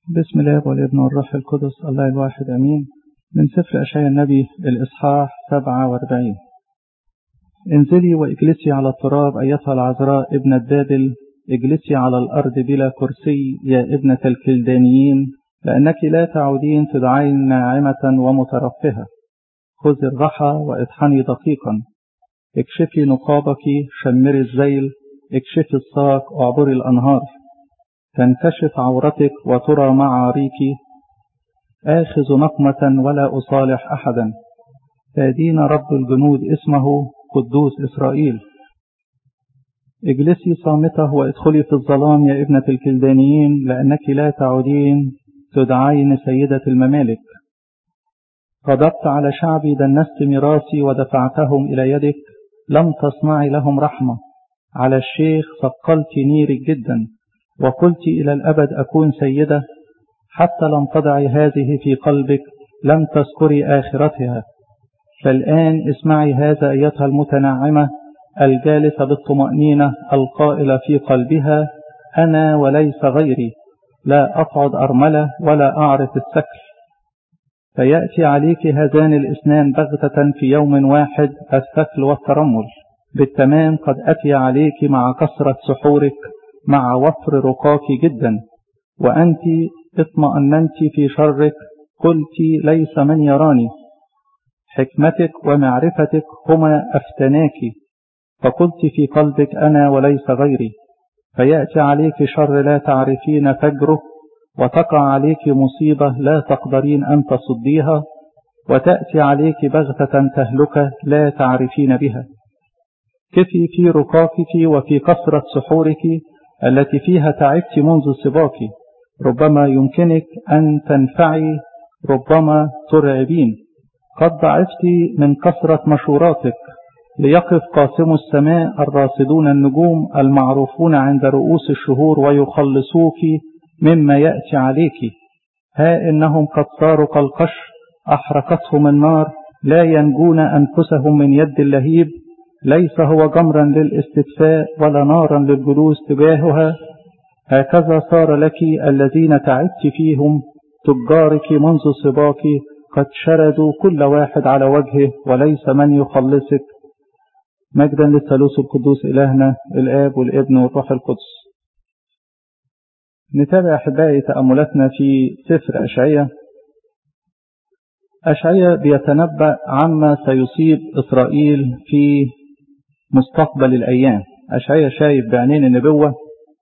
بسم الله والابن والروح القدس الله الواحد امين من سفر اشعياء النبي الاصحاح 47 انزلي واجلسي على التراب ايتها العذراء ابنة بابل اجلسي على الارض بلا كرسي يا ابنة الكلدانيين لانك لا تعودين تدعين ناعمة ومترفهة خذي الرحى واطحني دقيقا اكشفي نقابك شمري الزيل اكشفي الساق اعبري الانهار تنكشف عورتك وترى معاريك آخذ نقمة ولا أصالح أحدا فادين رب الجنود اسمه قدوس إسرائيل اجلسي صامتة وادخلي في الظلام يا ابنة الكلدانيين لأنك لا تعودين تدعين سيدة الممالك غضبت على شعبي دنست ميراثي ودفعتهم إلى يدك لم تصنعي لهم رحمة على الشيخ ثقلت نيرك جدا وقلت إلى الأبد أكون سيدة حتى لم تضعي هذه في قلبك لم تذكري آخرتها فالآن اسمعي هذا أيتها المتنعمة الجالسة بالطمأنينة القائلة في قلبها أنا وليس غيري لا أقعد أرملة ولا أعرف السكر فيأتي عليك هذان الاثنان بغتة في يوم واحد السكل والترمل بالتمام قد أتي عليك مع كثرة سحورك مع وفر رقاك جدا وأنت اطمأننت في شرك قلت ليس من يراني حكمتك ومعرفتك هما أفتناك فقلت في قلبك أنا وليس غيري فيأتي عليك شر لا تعرفين فجره وتقع عليك مصيبة لا تقدرين أن تصديها وتأتي عليك بغتة تهلك لا تعرفين بها كفي في رقاكك وفي كثرة سحورك التي فيها تعبت منذ سباك ربما يمكنك أن تنفعي ربما ترعبين قد ضعفت من كثرة مشوراتك ليقف قاسم السماء الراصدون النجوم المعروفون عند رؤوس الشهور ويخلصوك مما يأتي عليك ها إنهم قد صاروا كالقش أحرقتهم النار لا ينجون أنفسهم من يد اللهيب ليس هو جمرا للاستدفاء ولا نارا للجلوس تجاهها هكذا صار لك الذين تعبت فيهم تجارك منذ صباك قد شردوا كل واحد على وجهه وليس من يخلصك مجدا للثالوث القدوس إلهنا الآب والابن والروح القدس نتابع أحبائي تأملاتنا في سفر أشعية أشعية بيتنبأ عما سيصيب إسرائيل في مستقبل الأيام أشعية شايف بعينين النبوة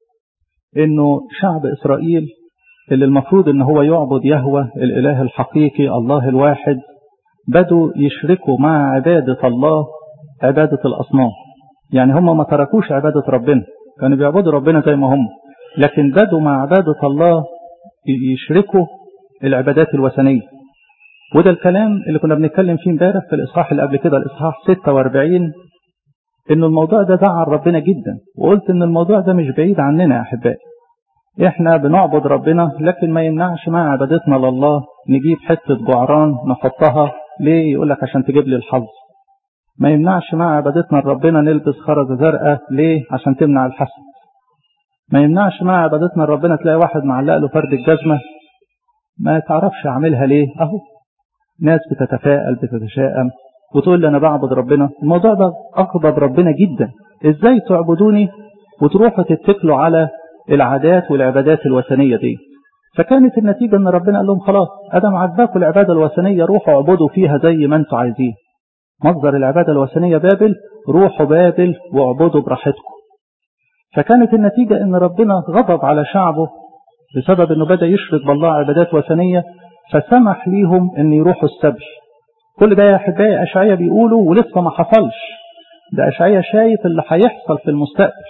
إنه شعب إسرائيل اللي المفروض إن هو يعبد يهوى الإله الحقيقي الله الواحد بدوا يشركوا مع عبادة الله عبادة الأصنام يعني هم ما تركوش عبادة ربنا كانوا بيعبدوا ربنا زي ما هم لكن بدوا مع عبادة الله يشركوا العبادات الوثنية وده الكلام اللي كنا بنتكلم فيه امبارح في الإصحاح اللي قبل كده الإصحاح 46 إن الموضوع ده زعل ربنا جدا وقلت إن الموضوع ده مش بعيد عننا يا أحبائي إحنا بنعبد ربنا لكن ما يمنعش مع عبادتنا لله نجيب حتة جعران نحطها ليه يقول لك عشان تجيب لي الحظ ما يمنعش مع عبادتنا لربنا نلبس خرزة زرقاء ليه عشان تمنع الحسد ما يمنعش مع عبادتنا لربنا تلاقي واحد معلق له فرد الجزمة ما تعرفش أعملها ليه أهو ناس بتتفائل بتتشائم وتقول لي أنا بعبد ربنا الموضوع ده أغضب ربنا جدا إزاي تعبدوني وتروحوا تتكلوا على العادات والعبادات الوثنية دي فكانت النتيجة أن ربنا قال لهم خلاص أدم عجباكم العبادة الوثنية روحوا اعبدوا فيها زي ما أنتم عايزين مصدر العبادة الوثنية بابل روحوا بابل واعبدوا براحتكم فكانت النتيجة أن ربنا غضب على شعبه بسبب أنه بدأ يشرك بالله عبادات وثنية فسمح ليهم أن يروحوا السبي كل ده يا أحبائي أشعية بيقولوا ولسه ما حصلش ده أشعية شايف اللي هيحصل في المستقبل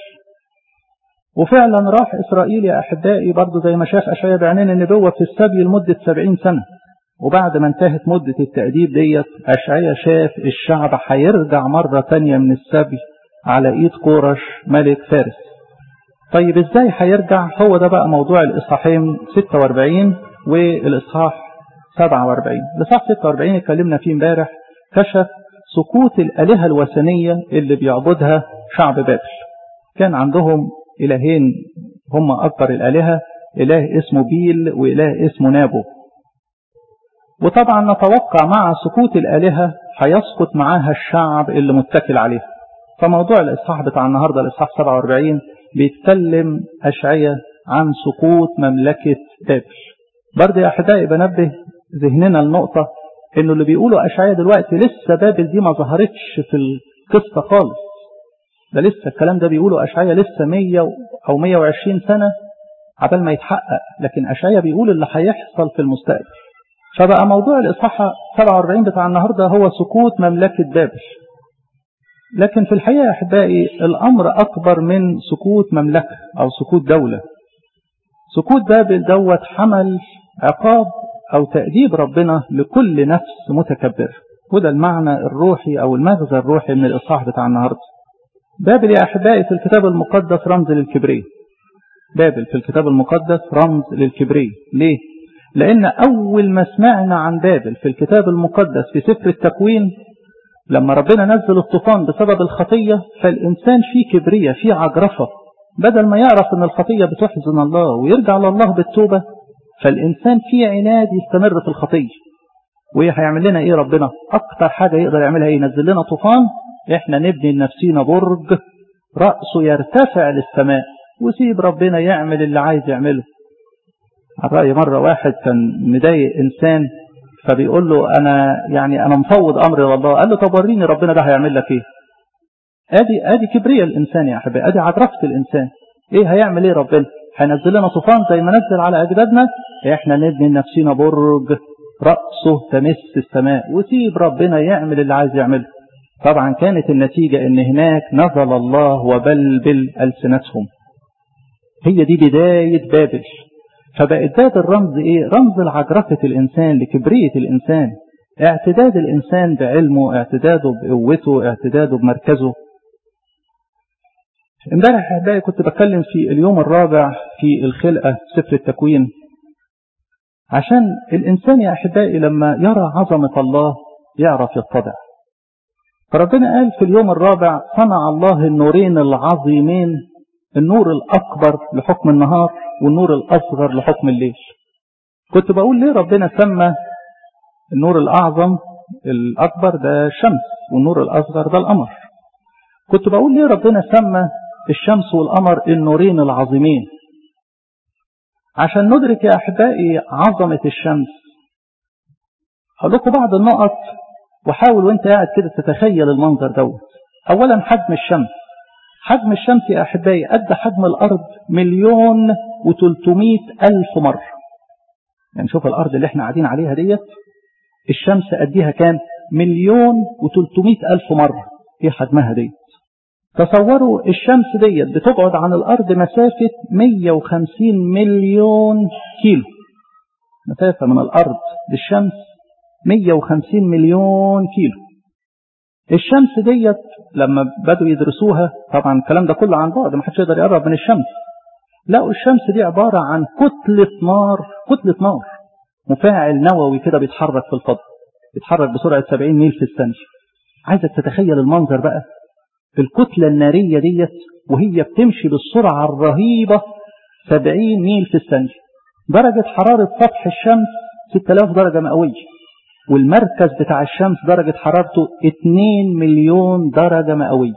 وفعلا راح إسرائيل يا أحبائي برضه زي ما شاف أشعية بعينين النبوة في السبي لمدة سبعين سنة وبعد ما انتهت مدة التأديب ديت أشعية شاف الشعب هيرجع مرة تانية من السبي على إيد كورش ملك فارس طيب إزاي هيرجع هو ده بقى موضوع الإصحاحين 46 والإصحاح 47 الإصحاح 46 اتكلمنا فيه امبارح كشف سقوط الآلهة الوثنية اللي بيعبدها شعب بابل كان عندهم إلهين هم أكبر الآلهة إله اسمه بيل وإله اسمه نابو وطبعا نتوقع مع سقوط الآلهة هيسقط معاها الشعب اللي متكل عليها فموضوع الإصحاح بتاع النهاردة الإصحاح 47 بيتكلم أشعية عن سقوط مملكة بابل برضه يا أحبائي بنبه ذهننا النقطة إنه اللي بيقولوا أشعية دلوقتي لسه بابل دي ما ظهرتش في القصة خالص ده لسه الكلام ده بيقولوا أشعية لسه 100 أو 120 سنة عبال ما يتحقق لكن أشعية بيقول اللي هيحصل في المستقبل فبقى موضوع الإصحاح 47 بتاع النهاردة هو سقوط مملكة بابل لكن في الحقيقة يا أحبائي الأمر أكبر من سقوط مملكة أو سقوط دولة سقوط بابل دوت حمل عقاب أو تأديب ربنا لكل نفس متكبر وده المعنى الروحي أو المغزى الروحي من الإصحاح بتاع النهاردة بابل يا أحبائي في الكتاب المقدس رمز للكبرية بابل في الكتاب المقدس رمز للكبرية ليه؟ لأن أول ما سمعنا عن بابل في الكتاب المقدس في سفر التكوين لما ربنا نزل الطوفان بسبب الخطية فالإنسان فيه كبرية فيه عجرفة بدل ما يعرف أن الخطية بتحزن الله ويرجع لله بالتوبة فالإنسان فيه عناد يستمر في الخطية وإيه هيعمل لنا إيه ربنا أكتر حاجة يقدر يعملها إيه ينزل لنا طوفان إحنا نبني لنفسينا برج رأسه يرتفع للسماء وسيب ربنا يعمل اللي عايز يعمله على رأي مرة واحد كان مضايق إنسان فبيقول له أنا يعني أنا مفوض أمري لله قال له طب وريني ربنا ده هيعمل لك إيه أدي أدي كبرية الإنسان يا أحبائي أدي عجرفة الإنسان إيه هيعمل إيه ربنا هينزل لنا طوفان زي ما نزل على أجدادنا إحنا نبني لنفسنا برج رأسه تمس السماء وسيب ربنا يعمل اللي عايز يعمله طبعا كانت النتيجة ان هناك نزل الله وبلبل ألسنتهم هي دي بداية بابل فبقت بابل رمز ايه رمز لعجرفة الانسان لكبرية الانسان اعتداد الانسان بعلمه اعتداده بقوته اعتداده بمركزه امبارح احبائي كنت بتكلم في اليوم الرابع في الخلقة سفر التكوين عشان الانسان يا احبائي لما يرى عظمة الله يعرف يتضع فربنا قال في اليوم الرابع صنع الله النورين العظيمين النور الأكبر لحكم النهار والنور الأصغر لحكم الليل كنت بقول ليه ربنا سمى النور الأعظم الأكبر ده الشمس والنور الأصغر ده القمر كنت بقول ليه ربنا سمى الشمس والقمر النورين العظيمين عشان ندرك يا أحبائي عظمة الشمس هقول لكم بعض النقط وحاول وانت قاعد كده تتخيل المنظر دوت اولا حجم الشمس حجم الشمس يا احبائي قد حجم الارض مليون وتلتمائة الف مرة يعني شوف الارض اللي احنا قاعدين عليها ديت الشمس قديها كام مليون وتلتمائة الف مرة ايه حجمها ديت تصوروا الشمس ديت بتبعد عن الارض مسافة 150 مليون كيلو مسافة من الارض للشمس 150 مليون كيلو الشمس ديت لما بدوا يدرسوها طبعا الكلام ده كله عن بعد ما حدش يقدر يقرب من الشمس لقوا الشمس دي عبارة عن كتلة نار كتلة نار مفاعل نووي كده بيتحرك في الفضاء بيتحرك بسرعة 70 ميل في الثانية عايزك تتخيل المنظر بقى الكتلة النارية ديت وهي بتمشي بالسرعة الرهيبة 70 ميل في الثانية درجة حرارة سطح الشمس 6000 درجة مئوية والمركز بتاع الشمس درجة حرارته 2 مليون درجة مئوية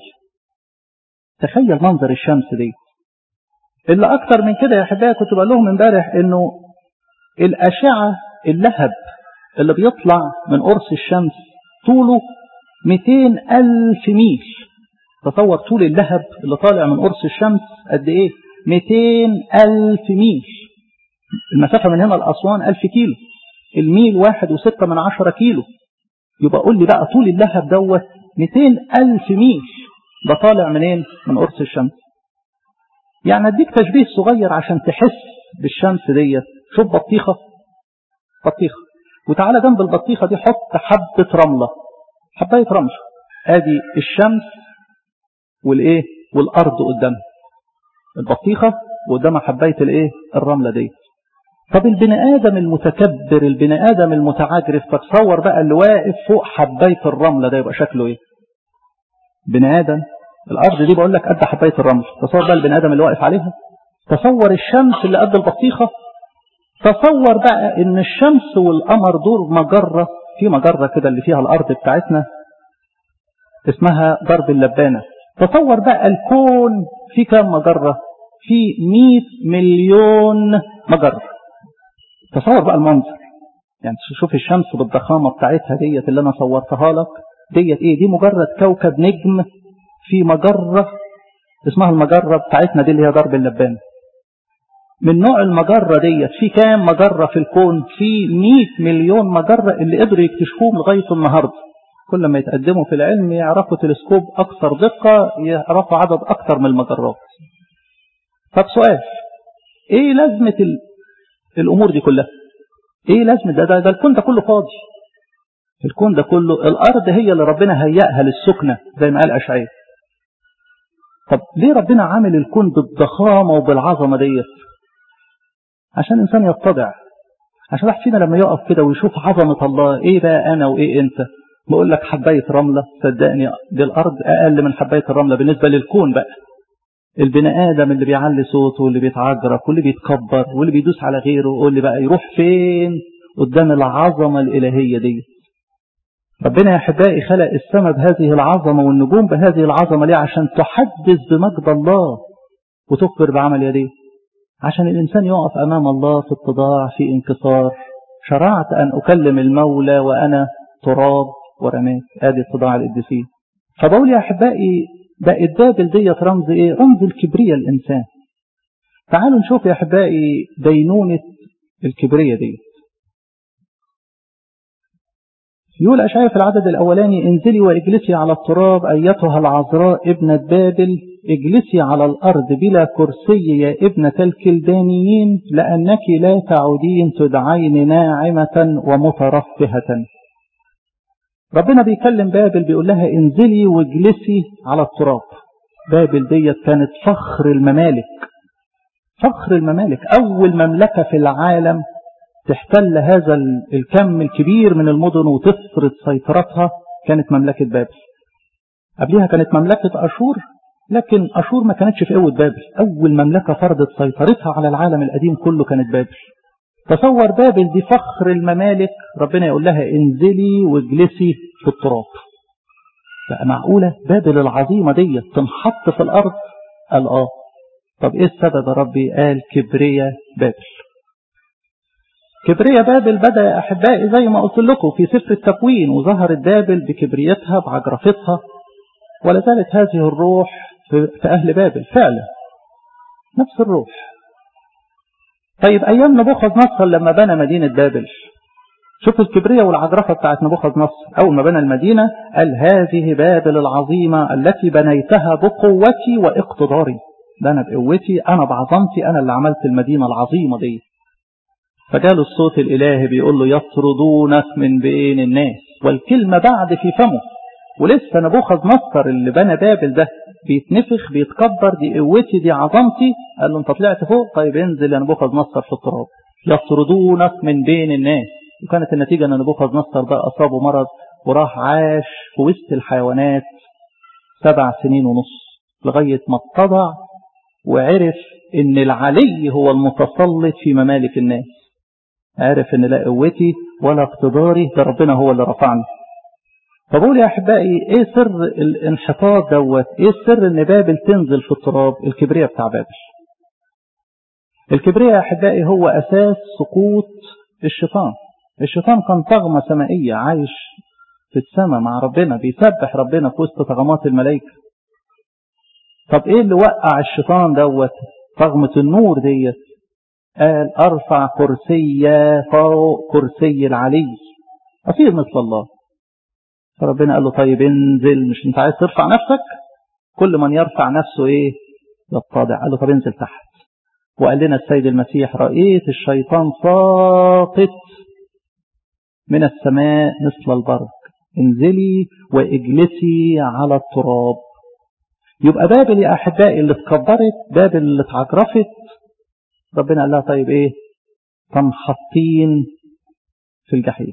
تخيل منظر الشمس دي اللي اكتر من كده يا احبائي كنت بقول لهم امبارح انه الاشعة اللهب اللي بيطلع من قرص الشمس طوله 200 ألف ميل تصور طول اللهب اللي طالع من قرص الشمس قد ايه 200 ألف ميل المسافة من هنا لأسوان ألف كيلو الميل واحد وستة من عشرة كيلو يبقى قول لي بقى طول اللهب دوت 200 ألف ميل ده طالع منين من قرص الشمس يعني اديك تشبيه صغير عشان تحس بالشمس ديت شوف بطيخة بطيخة وتعالى جنب البطيخة دي حط حبة رملة حباية رمل ادي الشمس والايه والارض قدامها البطيخة وقدامها حباية الايه الرملة ديت طب البني آدم المتكبر البني آدم المتعجرف تتصور بقى اللي واقف فوق حباية الرملة ده يبقى شكله ايه بني آدم الأرض دي بقول لك قد حباية الرمل تصور بقى البني آدم اللي واقف عليها تصور الشمس اللي قد البطيخة تصور بقى ان الشمس والقمر دول مجرة في مجرة كده اللي فيها الارض بتاعتنا اسمها درب اللبانة تصور بقى الكون في كام مجرة في 100 مليون مجرة تصور بقى المنظر يعني شوف الشمس بالضخامة بتاعتها ديت اللي انا صورتها لك ديت ايه دي مجرد كوكب نجم في مجرة اسمها المجرة بتاعتنا دي اللي هي درب اللبانة من نوع المجرة ديت في كام مجرة في الكون في 100 مليون مجرة اللي قدروا يكتشفوهم لغاية النهاردة كل ما يتقدموا في العلم يعرفوا تلسكوب أكثر دقة يعرفوا عدد أكثر من المجرات طب سؤال ايه لازمة ال... الأمور دي كلها ايه لازمة ده, ده, ده الكون ده كله فاضي الكون ده كله الأرض هي اللي ربنا هيئها للسكنة زي ما قال أشعير طب ليه ربنا عامل الكون بالضخامة وبالعظمة ديت عشان الإنسان يتضع عشان واحد فينا لما يقف كده ويشوف عظمة الله ايه بقى أنا وايه أنت بقول لك حباية رملة صدقني دي الأرض أقل من حباية الرملة بالنسبة للكون بقى البني آدم اللي بيعلي صوته واللي بيتعجرك واللي بيتكبر واللي بيدوس على غيره واللي بقى يروح فين قدام العظمة الإلهية دي ربنا يا أحبائي خلق السماء بهذه العظمة والنجوم بهذه العظمة ليه عشان تحدث بمجد الله وتخبر بعمل يديه عشان الإنسان يقف أمام الله في اتضاع في انكسار شرعت أن أكلم المولى وأنا تراب ورماد ادي اتضاع القديسين فبقول يا احبائي بقت بابل ديت رمز ايه رمز الكبرية الانسان تعالوا نشوف يا احبائي دينونة الكبرية ديت يقول أشعياء في العدد الأولاني انزلي واجلسي على التراب أيتها العذراء ابنة بابل اجلسي على الأرض بلا كرسي يا ابنة الكلدانيين لأنك لا تعودين تدعين ناعمة ومترفهة ربنا بيكلم بابل بيقول لها انزلي واجلسي على التراب بابل ديت كانت فخر الممالك فخر الممالك أول مملكة في العالم تحتل هذا الكم الكبير من المدن وتفرض سيطرتها كانت مملكة بابل قبلها كانت مملكة أشور لكن أشور ما كانتش في قوة بابل أول مملكة فرضت سيطرتها على العالم القديم كله كانت بابل تصور بابل دي فخر الممالك ربنا يقول لها انزلي واجلسي في التراب بقى معقولة بابل العظيمة دي تنحط في الأرض قال آه طب إيه السبب يا ربي قال كبرية بابل كبرية بابل بدأ يا أحبائي زي ما قلت لكم في سفر التكوين وظهرت بابل بكبريتها بعجرفتها ولا زالت هذه الروح في أهل بابل فعلا نفس الروح طيب أيام نبوخذ نصر لما بنى مدينة بابل شوف الكبرية والعجرفة بتاعت نبوخذ نصر أول ما بنى المدينة قال هذه بابل العظيمة التي بنيتها بقوتي واقتداري ده أنا بقوتي أنا بعظمتي أنا اللي عملت المدينة العظيمة دي فجاله الصوت الإلهي بيقول له يطردونك من بين الناس والكلمة بعد في فمه ولسه نبوخذ نصر اللي بنى بابل ده بيتنفخ بيتكبر دي قوتي دي عظمتي قال له انت طلعت فوق طيب انزل يا نبوخذ نصر في التراب يطردونك من بين الناس وكانت النتيجة ان نبوخذ نصر ده اصابه مرض وراح عاش في وسط الحيوانات سبع سنين ونص لغاية ما اتضع وعرف ان العلي هو المتسلط في ممالك الناس عرف ان لا قوتي ولا اقتداري ده ربنا هو اللي رفعني فبقول يا احبائي ايه سر الانحطاط دوت ايه السر ان بابل تنزل في التراب الكبرياء بتاع بابل الكبرياء يا احبائي هو اساس سقوط الشيطان الشيطان كان طغمة سمائية عايش في السماء مع ربنا بيسبح ربنا في وسط طغمات الملائكة طب ايه اللي وقع الشيطان دوت طغمة النور ديت قال ارفع كرسي فوق كرسي العلي اصير مثل الله فربنا قال له طيب انزل مش انت عايز ترفع نفسك كل من يرفع نفسه ايه يتضع قال له طب انزل تحت وقال لنا السيد المسيح رأيت الشيطان ساقط من السماء مثل البرق انزلي واجلسي على التراب يبقى بابل يا احبائي اللي اتكبرت بابل اللي اتعجرفت ربنا قال لها طيب ايه تنحطين في الجحيم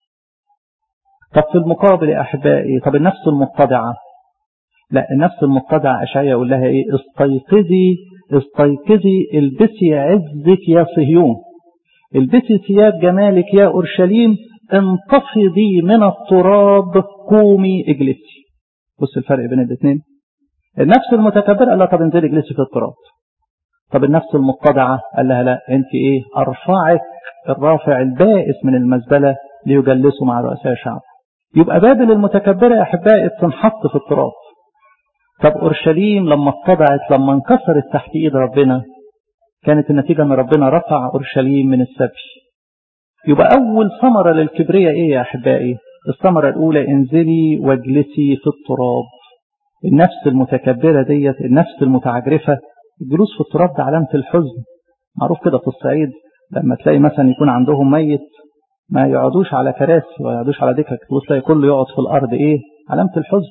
طب في المقابل يا أحبائي طب النفس المتضعة لا النفس المتضعة أشعية يقول لها إيه استيقظي استيقظي البسي عزك يا صهيون البسي ثياب جمالك يا أورشليم انتفضي من التراب قومي اجلسي بص الفرق بين الاثنين النفس المتكبرة قال لها طب انزلي اجلسي في التراب طب النفس المتضعة قال لها لا انت ايه ارفعك الرافع البائس من المزبلة ليجلسوا مع رؤساء الشعب يبقى بابل المتكبرة يا احبائي بتنحط في التراب طب اورشليم لما اتضعت لما انكسرت تحت ايد ربنا كانت النتيجة ان ربنا رفع اورشليم من السبي يبقى اول ثمرة للكبرية ايه يا احبائي الثمرة الاولى انزلي واجلسي في التراب النفس المتكبرة ديت النفس المتعجرفة الجلوس في التراب ده علامة الحزن معروف كده في الصعيد لما تلاقي مثلا يكون عندهم ميت ما يقعدوش على كراسي ولا يقعدوش على دكك تلاقي كله يقعد في الارض ايه علامة الحزن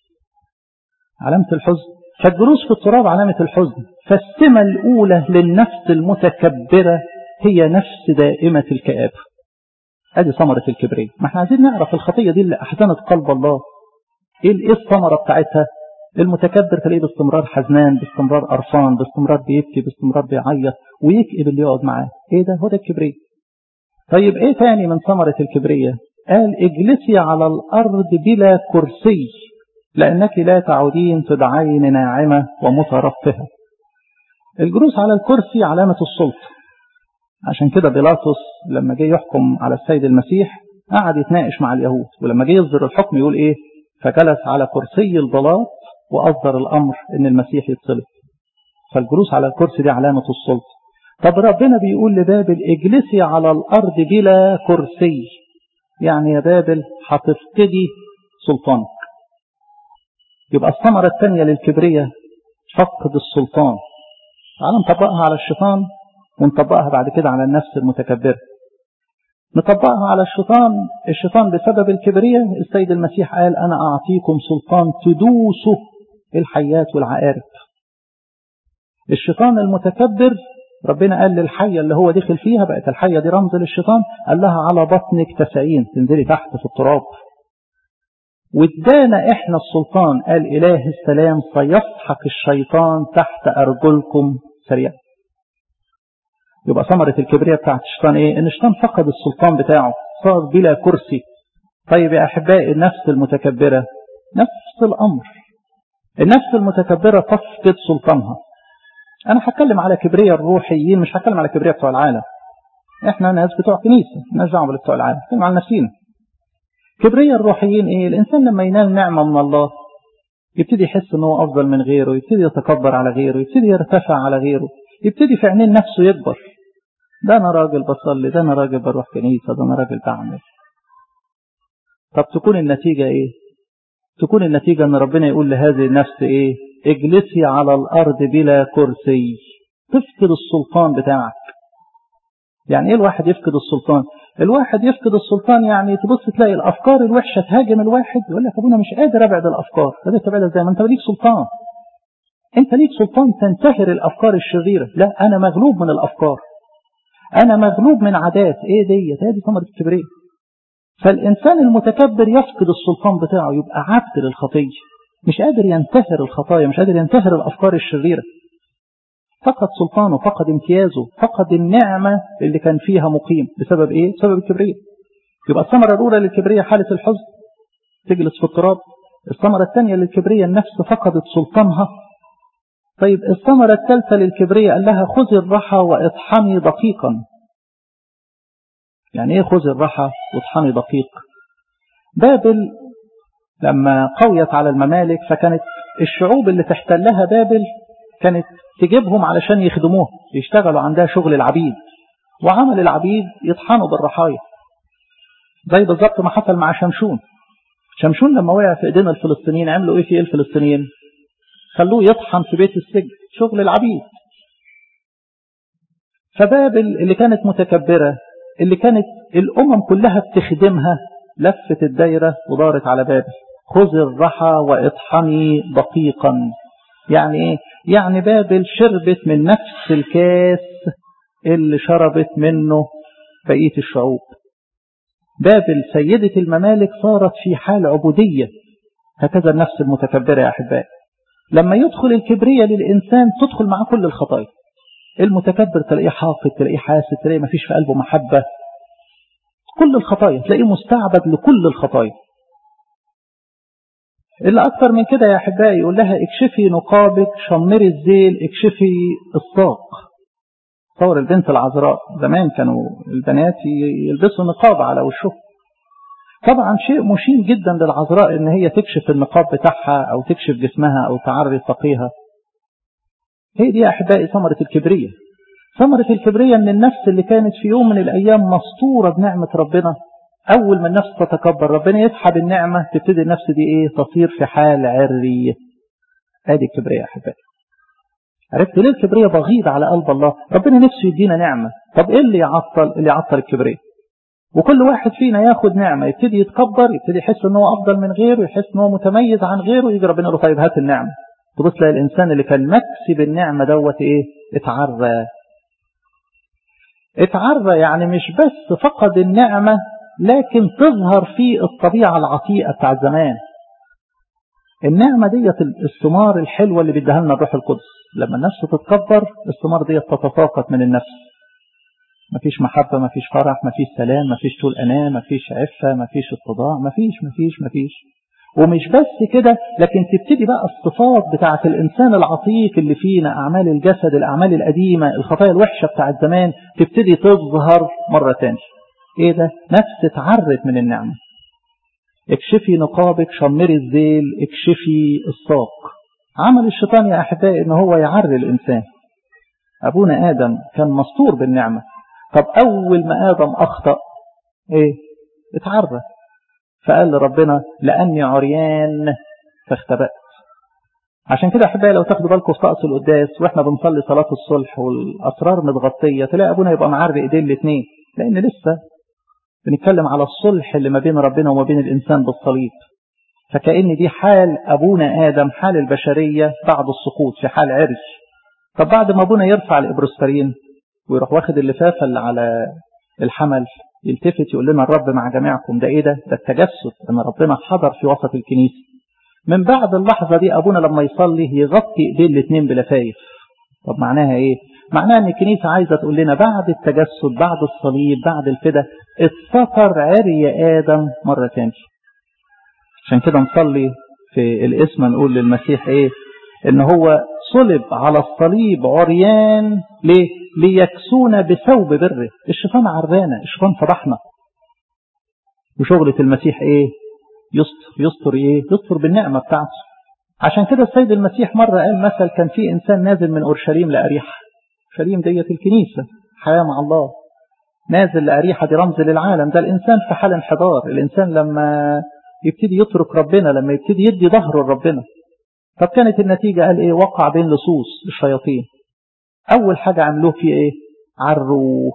علامة الحزن فالجلوس في التراب علامة الحزن فالسمة الأولى للنفس المتكبرة هي نفس دائمة الكآبة ادي ثمرة الكبرية ما احنا عايزين نعرف الخطية دي اللي احزنت قلب الله ايه ايه الثمرة بتاعتها المتكبر تلاقيه باستمرار حزنان باستمرار قرفان باستمرار بيبكي باستمرار بيعيط ويكئب اللي يقعد معاه ايه ده هو ده الكبرية طيب ايه تاني من ثمرة الكبرية قال اجلسي على الارض بلا كرسي لانك لا تعودين تدعين ناعمة ومترفهة الجلوس على الكرسي علامة السلطة عشان كده بيلاطس لما جه يحكم على السيد المسيح قعد يتناقش مع اليهود ولما جه يصدر الحكم يقول ايه فجلس على كرسي البلاط وأصدر الأمر إن المسيح يتصلب فالجلوس على الكرسي دي علامة السلطة طب ربنا بيقول لبابل اجلسي على الأرض بلا كرسي يعني يا بابل هتفقدي سلطانك يبقى الثمرة الثانية للكبرية فقد السلطان تعالى نطبقها على الشيطان ونطبقها بعد كده على النفس المتكبرة نطبقها على الشيطان الشيطان بسبب الكبرية السيد المسيح قال أنا أعطيكم سلطان تدوسوا الحيات والعقارب الشيطان المتكبر ربنا قال للحية اللي هو دخل فيها بقت الحية دي رمز للشيطان قال لها على بطنك تسعين تنزلي تحت في التراب وادانا احنا السلطان قال اله السلام سيسحق الشيطان تحت ارجلكم سريعا يبقى ثمرة الكبرياء بتاعت الشيطان ايه ان الشيطان فقد السلطان بتاعه صار بلا كرسي طيب يا احبائي النفس المتكبرة نفس الامر النفس المتكبرة تفقد سلطانها انا هتكلم على كبرياء الروحيين مش هتكلم على كبرياء بتوع العالم احنا ناس بتوع كنيسة ناس دعوه بتوع العالم نتكلم على نفسينا كبرياء الروحيين ايه الانسان لما ينال نعمة من الله يبتدي يحس ان هو افضل من غيره يبتدي يتكبر على غيره يبتدي يرتفع على غيره يبتدي في عينين نفسه يكبر ده انا راجل بصلي ده انا راجل بروح كنيسة ده انا راجل بعمل طب تكون النتيجة ايه تكون النتيجة ان ربنا يقول لهذه النفس ايه اجلسي على الارض بلا كرسي تفقد السلطان بتاعك يعني ايه الواحد يفقد السلطان الواحد يفقد السلطان يعني تبص تلاقي الافكار الوحشه تهاجم الواحد يقول لك ابونا مش قادر ابعد الافكار ده تبعدها ازاي ما انت ليك سلطان انت ليك سلطان تنتهر الافكار الشريره لا انا مغلوب من الافكار انا مغلوب من عادات ايه ديت هذه ثمره الكبرياء فالانسان المتكبر يفقد السلطان بتاعه يبقى عبد للخطيه مش قادر ينتهر الخطايا مش قادر ينتهر الافكار الشريره فقد سلطانه فقد امتيازه فقد النعمة اللي كان فيها مقيم بسبب ايه بسبب الكبرياء يبقى الثمرة الأولى للكبرياء حالة الحزن تجلس في التراب الثمرة الثانية للكبرياء النفس فقدت سلطانها طيب الثمرة الثالثة للكبرياء قال لها خذي الرحى واطحني دقيقا يعني ايه خذي الرحى واطحني دقيق بابل لما قويت على الممالك فكانت الشعوب اللي تحتلها بابل كانت تجيبهم علشان يخدموها يشتغلوا عندها شغل العبيد وعمل العبيد يطحنوا بالرحايا زي بالظبط ما حصل مع شمشون شمشون لما وقع في ايدين الفلسطينيين عملوا ايه في الفلسطينيين خلوه يطحن في بيت السجن شغل العبيد فبابل اللي كانت متكبرة اللي كانت الأمم كلها بتخدمها لفت الدايرة ودارت على بابل خذ الرحى واطحني دقيقا يعني ايه يعني بابل شربت من نفس الكاس اللي شربت منه بقية الشعوب بابل سيدة الممالك صارت في حال عبودية هكذا النفس المتكبرة يا أحبائي لما يدخل الكبرية للإنسان تدخل معاه كل الخطايا المتكبر تلاقيه حاقد تلاقيه حاسد تلاقيه ما فيش في قلبه محبة كل الخطايا تلاقيه مستعبد لكل الخطايا اللي أكتر من كده يا أحبائي يقول لها اكشفي نقابك شمري الزيل اكشفي الساق تصور البنت العذراء زمان كانوا البنات يلبسوا نقاب على وشهم طبعا شيء مشين جدا للعذراء ان هي تكشف النقاب بتاعها او تكشف جسمها او تعري ساقيها هي دي يا احبائي ثمرة الكبرية ثمرة الكبرية ان النفس اللي كانت في يوم من الايام مسطورة بنعمة ربنا اول ما النفس تتكبر ربنا يسحب النعمة تبتدي النفس دي ايه تصير في حال عري ادي الكبرية يا احبائي عرفت ليه الكبرية بغيض على قلب الله ربنا نفسه يدينا نعمة طب ايه اللي يعطل اللي يعطل الكبرية وكل واحد فينا ياخد نعمة يبتدي يتكبر يبتدي يحس ان هو افضل من غيره يحس ان هو متميز عن غيره يجي ربنا يقول له طيب هات النعمة تبص تلاقي الانسان اللي كان مكسب النعمة دوت ايه اتعرى اتعرى يعني مش بس فقد النعمة لكن تظهر فيه الطبيعة العتيقة بتاع زمان النعمة ديت الثمار الحلوة اللي بيديها لنا الروح القدس لما النفس تتكبر الثمار ديت تتساقط من النفس مفيش محبة مفيش فرح مفيش سلام مفيش طول أنام مفيش عفة مفيش اتضاع مفيش مفيش مفيش ومش بس كده لكن تبتدي بقى الصفات بتاعة الإنسان العتيق اللي فينا أعمال الجسد الأعمال القديمة الخطايا الوحشة بتاعة زمان تبتدي تظهر مرة تانية إيه ده؟ نفس اتعرت من النعمة اكشفي نقابك شمري الذيل اكشفي الساق عمل الشيطان يا أحبائي إن هو يعري الإنسان أبونا آدم كان مستور بالنعمة طب أول ما آدم أخطأ إيه اتعرى فقال لربنا لأني عريان فاختبأت عشان كده أحبائي لو تاخدوا بالكم في طقس القداس وإحنا بنصلي صلاة الصلح والأسرار متغطية تلاقي أبونا يبقى معري إيدين الاثنين لأن لسه بنتكلم على الصلح اللي ما بين ربنا وما بين الإنسان بالصليب فكأن دي حال أبونا آدم حال البشرية بعد السقوط في حال عرش طب بعد ما أبونا يرفع الإبروسترين ويروح واخد اللفافة اللي على الحمل يلتفت يقول لنا الرب مع جميعكم ده ايه ده ده التجسد ان ربنا حضر في وسط الكنيسة من بعد اللحظة دي ابونا لما يصلي يغطي ايديه الاثنين بلفايف طب معناها ايه معناها ان الكنيسة عايزة تقول لنا بعد التجسد بعد الصليب بعد الفدا اتستر عري ادم مرة تانية عشان كده نصلي في الاسم نقول للمسيح ايه ان هو صلب على الصليب عريان ليه ليكسونا بثوب بره الشيطان عرانا الشيطان فضحنا وشغلة المسيح ايه يستر يستر ايه يستر بالنعمة بتاعته عشان كده السيد المسيح مرة قال مثل كان في انسان نازل من اورشليم لاريحة اورشليم ديت الكنيسة حياة مع الله نازل لاريحة دي رمز للعالم ده الانسان في حال انحدار الانسان لما يبتدي يترك ربنا لما يبتدي يدي ظهره لربنا طب كانت النتيجة قال ايه وقع بين لصوص الشياطين اول حاجة عملوه فيه ايه عروه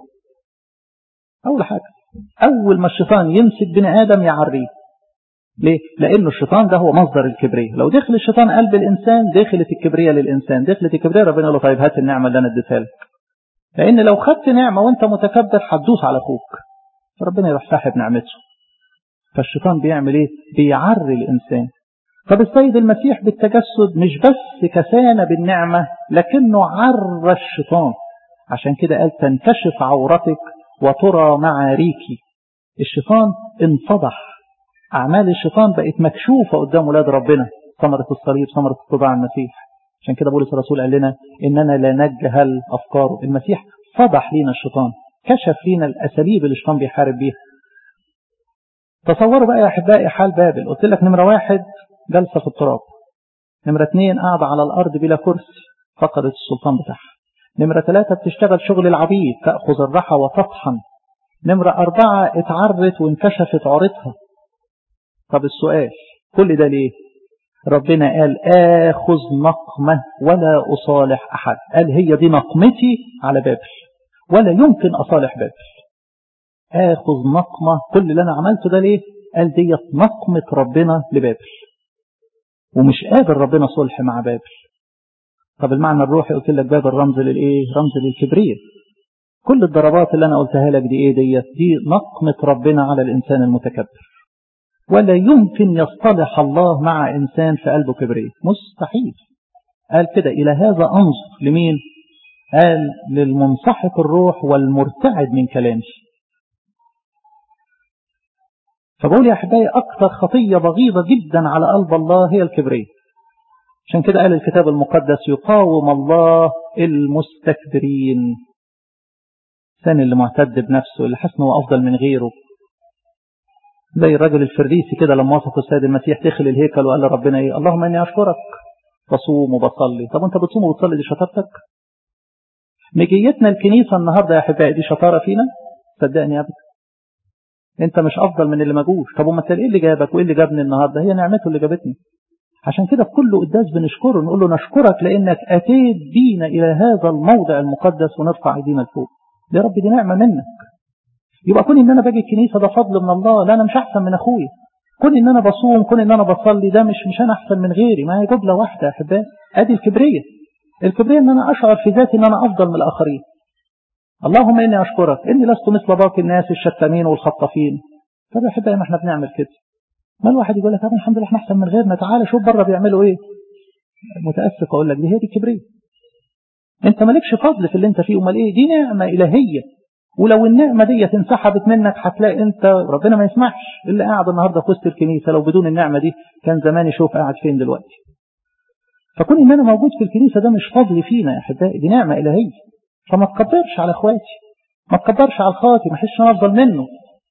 اول حاجة اول ما الشيطان يمسك بني ادم يعريه ليه لانه الشيطان ده هو مصدر الكبرية لو دخل الشيطان قلب الانسان دخلت الكبرية للانسان دخلت الكبرية ربنا له طيب هات النعمة اللي انا اديتها لك لان لو خدت نعمة وانت متكبر هتدوس على اخوك فربنا يروح ساحب نعمته فالشيطان بيعمل ايه بيعري الانسان طب السيد المسيح بالتجسد مش بس كسانا بالنعمة لكنه عر الشيطان عشان كده قال تنكشف عورتك وترى معاريكي الشيطان انفضح أعمال الشيطان بقت مكشوفة قدام ولاد ربنا ثمرة الصليب ثمرة اتباع المسيح عشان كده بولس الرسول قال لنا إننا لا نجهل أفكاره المسيح فضح لينا الشيطان كشف لينا الأساليب اللي الشيطان بيحارب بيها تصوروا بقى يا أحبائي حال بابل قلت لك نمرة واحد جلسة في التراب نمرة اتنين قاعدة على الأرض بلا كرسي فقدت السلطان بتاعها نمرة ثلاثة بتشتغل شغل العبيد تأخذ الرحى وتطحن نمرة أربعة اتعرت وانكشفت عورتها طب السؤال كل ده ليه ربنا قال آخذ نقمة ولا أصالح أحد قال هي دي نقمتي على بابل ولا يمكن أصالح بابل آخذ نقمة كل اللي أنا عملته ده ليه قال ديت نقمة ربنا لبابل ومش قادر ربنا صلح مع بابل طب المعنى الروحي قلت لك بابل رمز للايه رمز للكبرية كل الضربات اللي انا قلتها لك دي ايه ديت دي نقمة ربنا على الانسان المتكبر ولا يمكن يصطلح الله مع انسان في قلبه كبرية مستحيل قال كده إلى هذا أنظر لمين قال للمنسحق الروح والمرتعد من كلامي فبقول يا أحبائي أكثر خطية بغيضة جدا على قلب الله هي الكبرية عشان كده قال الكتاب المقدس يقاوم الله المستكبرين الإنسان اللي معتد بنفسه اللي حاسس انه أفضل من غيره زي الرجل الفريسي كده لما وصف السيد المسيح دخل الهيكل وقال لربنا ايه اللهم اني اشكرك بصوم وبصلي طب انت بتصوم وبتصلي دي شطارتك مجيتنا الكنيسه النهارده يا احبائي دي شطاره فينا صدقني يا ابدا انت مش افضل من اللي ما جوش طب وما ايه اللي جابك وايه اللي جابني النهارده هي نعمته اللي جابتني عشان كده في كل قداس بنشكره نقول له نشكرك لانك اتيت بينا الى هذا الموضع المقدس ونرفع ايدينا لفوق يا رب دي نعمه منك يبقى كون ان انا باجي الكنيسه ده فضل من الله لا انا مش احسن من اخويا كون ان انا بصوم كون ان انا بصلي ده مش مش انا احسن من غيري ما هي جمله واحده يا احبائي ادي الكبريه الكبريه ان انا اشعر في ذاتي ان انا افضل من الاخرين اللهم اني اشكرك اني لست مثل باقي الناس الشتامين والخطافين طب يا احبائي ما احنا بنعمل كده ما الواحد يقول لك الحمد لله احنا احسن من غيرنا تعالى شوف بره بيعملوا ايه متاسف اقول لك دي هي دي الكبريه انت مالكش فضل في اللي انت فيه امال ايه دي نعمه الهيه ولو النعمه دي انسحبت منك هتلاقي انت ربنا ما يسمحش اللي قاعد النهارده في وسط الكنيسه لو بدون النعمه دي كان زمان يشوف قاعد فين دلوقتي فكون ان انا موجود في الكنيسه ده مش فضل فينا يا احبائي دي نعمه الهيه فما تكبرش على اخواتي ما تكبرش على الخاطي ما احسش انا افضل منه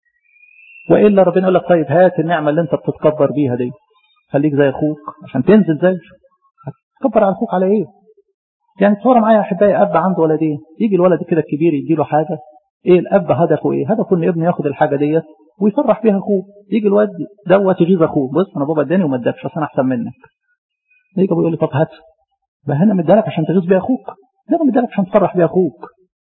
والا ربنا يقول لك طيب هات النعمه اللي انت بتتكبر بيها دي خليك زي اخوك عشان تنزل زيه هتكبر على اخوك على ايه يعني تصور معايا يا احبائي اب عنده ولدين يجي الولد كده الكبير يديله حاجه ايه الاب هدفه ايه هدفه ان ابنه ياخد الحاجه ديت ويفرح بيها اخوه يجي الواد دوت يغيظ اخوه بص انا بابا اداني وما ادكش اصل انا احسن منك يجي ابوه يقول لي طب هات بقى انا مديلك عشان تغيظ بيها اخوك ده انا مديلك عشان تفرح بيها اخوك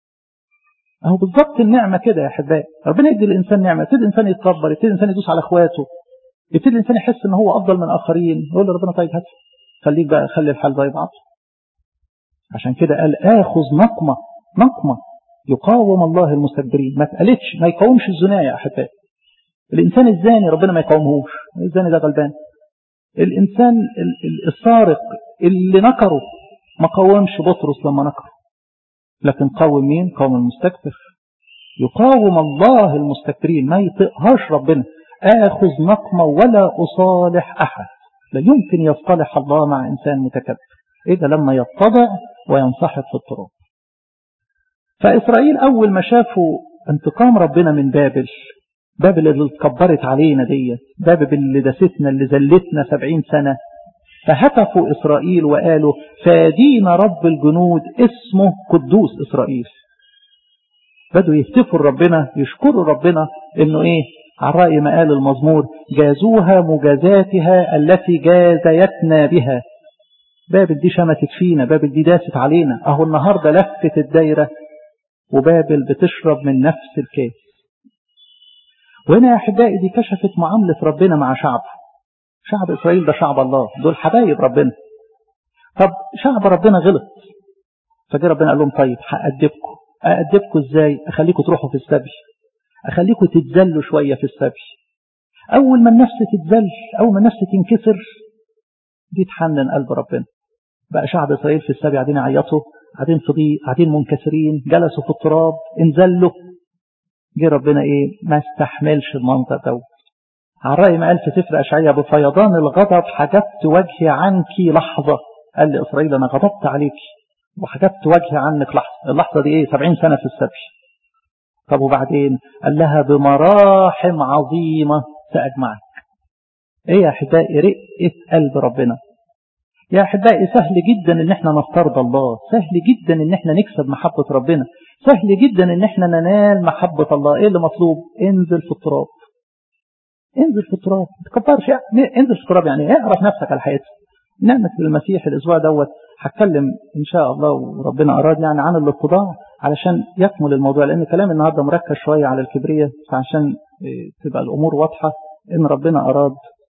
اهو بالظبط النعمه كده يا احبائي ربنا يدي الانسان نعمه يبتدي الانسان يتكبر يبتدي الانسان يدوس على اخواته يبتدي الانسان يحس ان هو افضل من الاخرين يقول لربنا طيب هات خليك بقى خلي الحال زي بعض عشان كده قال اخذ نقمه نقمه يقاوم الله المستكبرين ما اتقالتش ما يقاومش الزنايا يا احبائي الانسان الزاني ربنا ما يقاومهوش الزاني ده غلبان الانسان السارق اللي نكره ما قاومش بطرس لما نكره لكن قاوم مين قاوم المستكبر يقاوم الله المستكبرين ما يطيقهاش ربنا اخذ نقمه ولا اصالح احد لا يمكن يصطلح الله مع انسان متكبر اذا لما يتضع وينسحب في التراب فإسرائيل أول ما شافوا انتقام ربنا من بابل بابل اللي اتكبرت علينا ديت بابل اللي دستنا اللي زلتنا سبعين سنة فهتفوا إسرائيل وقالوا فادينا رب الجنود اسمه قدوس إسرائيل بدوا يهتفوا ربنا يشكروا ربنا انه ايه على رأي ما قال المزمور جازوها مجازاتها التي جازيتنا بها بابل دي شمتت فينا بابل دي داست علينا اهو النهاردة لفت الدايرة وبابل بتشرب من نفس الكاس وهنا يا أحبائي دي كشفت معاملة ربنا مع شعبه شعب إسرائيل ده شعب الله دول حبايب ربنا طب شعب ربنا غلط فجاء ربنا قال لهم طيب هأدبكم أأدبكم إزاي أخليكم تروحوا في السبي أخليكم تتذلوا شوية في السبي أول ما النفس تتذل أول ما النفس تنكسر دي تحنن قلب ربنا بقى شعب إسرائيل في السبي قاعدين يعيطوا قاعدين في ضيق قاعدين منكسرين جلسوا في التراب انزلوا جه ربنا ايه ما استحملش المنظر دوت على رأي ما قال في سفر أشعياء بفيضان الغضب حجبت وجهي عنك لحظة قال لإسرائيل أنا غضبت عليك وحجبت وجهي عنك لحظة اللحظة دي ايه سبعين سنة في السبي طب وبعدين قال لها بمراحم عظيمة سأجمعك ايه يا احبائي رقة قلب ربنا يا احبائي سهل جدا ان احنا نفترض الله سهل جدا ان احنا نكسب محبة ربنا سهل جدا ان احنا ننال محبة الله ايه اللي مطلوب انزل في التراب انزل في التراب ما تكبرش يعني. انزل في التراب يعني اعرف نفسك على حياتك نعمة المسيح الاسبوع دوت هتكلم ان شاء الله وربنا اراد يعني عن الاتضاع علشان يكمل الموضوع لان كلام النهارده مركز شويه على الكبريه فعشان تبقى الامور واضحه ان ربنا اراد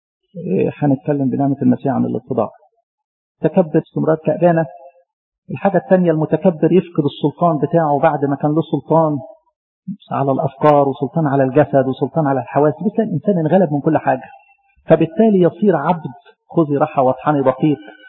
هنتكلم بنعمه المسيح عن الاتضاع تكبر استمرار كأبانة الحاجة الثانية المتكبر يفقد السلطان بتاعه بعد ما كان له سلطان على الأفكار وسلطان على الجسد وسلطان على الحواس بتلاقي الإنسان انغلب من كل حاجة فبالتالي يصير عبد خذي رحى واطحني دقيق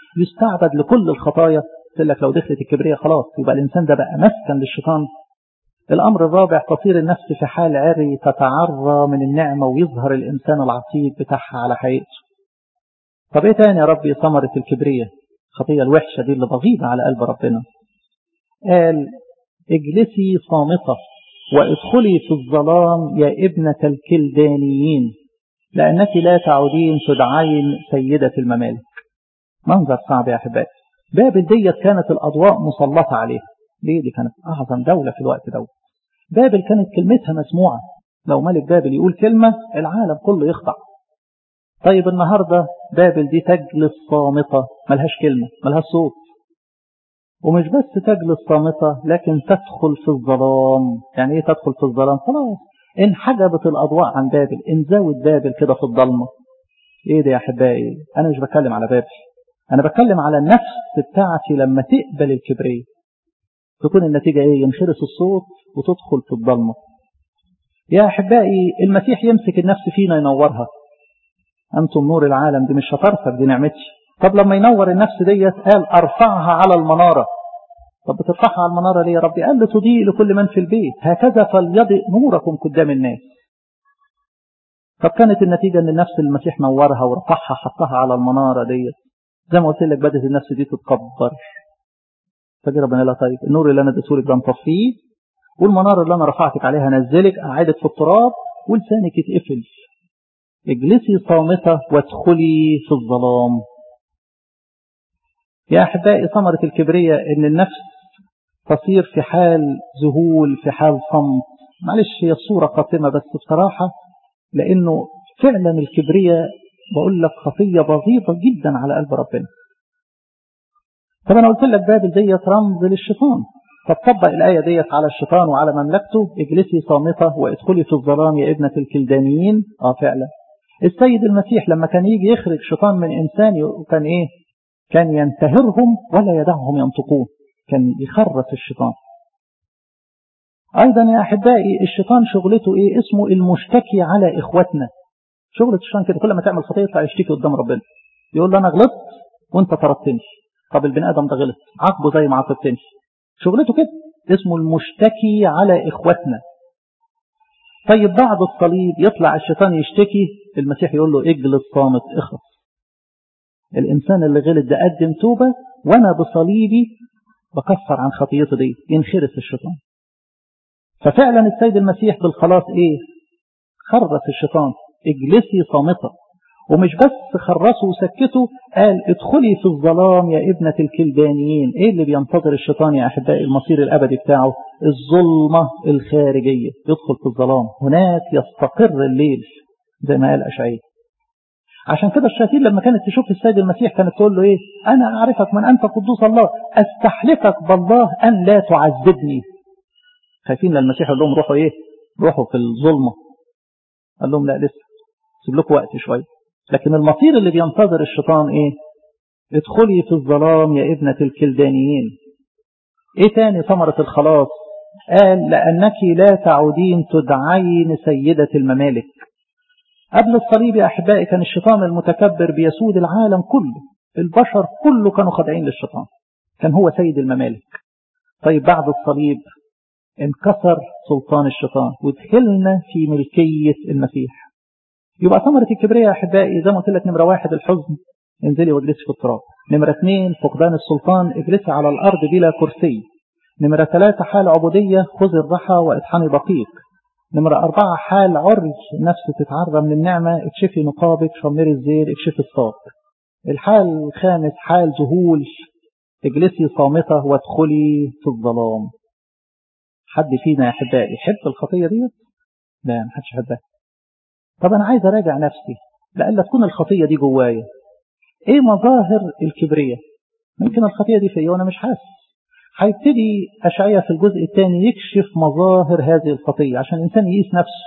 يستعبد لكل الخطايا قلت لك لو دخلت الكبرية خلاص يبقى الإنسان ده بقى مسكن للشيطان الأمر الرابع تصير النفس في حال عري تتعرى من النعمة ويظهر الإنسان العتيق بتاعها على حقيقته طب إيه تاني يا ربي ثمرة الكبرية الخطية الوحشة دي اللي بغيضة على قلب ربنا قال اجلسي صامتة وادخلي في الظلام يا ابنة الكلدانيين لأنك لا تعودين تدعين سيدة الممالك منظر صعب يا أحبائي بابل ديت كانت الأضواء مسلطة عليها ليه دي كانت أعظم دولة في الوقت دوت بابل كانت كلمتها مسموعة لو ملك بابل يقول كلمة العالم كله يخضع طيب النهاردة بابل دي تجلس صامتة ملهاش كلمة ملهاش صوت ومش بس تجلس صامتة لكن تدخل في الظلام يعني ايه تدخل في الظلام خلاص انحجبت الأضواء عن بابل انزوت بابل كده في الضلمة ايه ده يا احبائي انا مش بتكلم على بابل انا بتكلم على النفس بتاعتي لما تقبل الكبرية تكون النتيجة ايه ينخرس الصوت وتدخل في الضلمة يا احبائي المسيح يمسك النفس فينا ينورها انتم نور العالم دي مش شطارتك دي نعمتي طب لما ينور النفس ديت قال ارفعها على المنارة طب بترفعها على المنارة ليه يا ربي قال لتضيء لكل من في البيت هكذا فليضئ نوركم قدام الناس طب كانت النتيجة ان النفس المسيح نورها ورفعها حطها على المنارة ديت زي ما قلت لك بدأت النفس دي تتكبر فجي ربنا لا طيب النور اللي انا اديته لك ده مطفيه والمنارة اللي انا رفعتك عليها نزلك قعدت في التراب ولسانك يتقفل اجلسي صامتة وادخلي في الظلام يا أحبائي ثمرة الكبرية إن النفس تصير في حال ذهول في حال صمت معلش هي الصورة قاتمة بس بصراحة لأنه فعلا الكبرية بقول لك خطية بسيطة جدا على قلب ربنا طب أنا قلت لك بابل ديت رمز للشيطان فطبق الآية ديت على الشيطان وعلى مملكته اجلسي صامتة وادخلي في الظلام يا ابنة الكلدانيين اه فعلا السيد المسيح لما كان يجي يخرج شيطان من إنسان كان إيه كان ينتهرهم ولا يدعهم ينطقون كان يخرف الشيطان أيضا يا أحبائي الشيطان شغلته إيه اسمه المشتكي على إخواتنا شغلة الشيطان كده كل ما تعمل خطية يطلع يشتكي قدام ربنا يقول له أنا غلطت وأنت طردتني طب البني آدم ده غلط عاقبه زي ما عاقبتني شغلته كده اسمه المشتكي على إخواتنا طيب بعد الصليب يطلع الشيطان يشتكي المسيح يقول له اجلس صامت اخلص الإنسان اللي غلط ده قدم توبة وأنا بصليبي بكفر عن خطيته دي ينخرس الشيطان ففعلا السيد المسيح بالخلاص ايه خرس الشيطان اجلسي صامتة ومش بس خرسه وسكته قال ادخلي في الظلام يا ابنة الكلدانيين ايه اللي بينتظر الشيطان يا احبائي المصير الابدي بتاعه الظلمة الخارجية يدخل في الظلام هناك يستقر الليل زي ما قال اشعياء عشان كده الشياطين لما كانت تشوف السيد المسيح كانت تقول له ايه انا اعرفك من انت قدوس الله استحلفك بالله ان لا تعذبني خايفين للمسيح يقول لهم روحوا ايه روحوا في الظلمة قال لهم لا لسه سيب لكم وقت شوية لكن المصير اللي بينتظر الشيطان ايه ادخلي في الظلام يا ابنة الكلدانيين ايه تاني ثمرة الخلاص قال لأنك لا تعودين تدعين سيدة الممالك قبل الصليب يا أحبائي كان الشيطان المتكبر بيسود العالم كله البشر كله كانوا خاضعين للشيطان كان هو سيد الممالك طيب بعد الصليب انكسر سلطان الشيطان ودخلنا في ملكية المسيح يبقى ثمرة الكبرياء يا أحبائي زي ما قلت لك نمرة واحد الحزن انزلي واجلسي في التراب نمرة اثنين فقدان السلطان اجلسي على الأرض بلا كرسي نمرة ثلاثة حال عبودية خذ الرحى واطحني دقيق نمرة أربعة حال عرج نفس تتعرى من النعمة اكشفي نقابك شمري الزير اكشفي الصاب الحال الخامس حال ذهول اجلسي صامتة وادخلي في الظلام حد فينا يا أحبائي يحب الخطية ديت؟ لا محدش يحبها طب أنا عايز أراجع نفسي لألا تكون الخطية دي جوايا إيه مظاهر الكبرية ممكن الخطية دي فيا وأنا مش حاسس هيبتدي أشعية في الجزء الثاني يكشف مظاهر هذه الخطية عشان الإنسان يقيس نفسه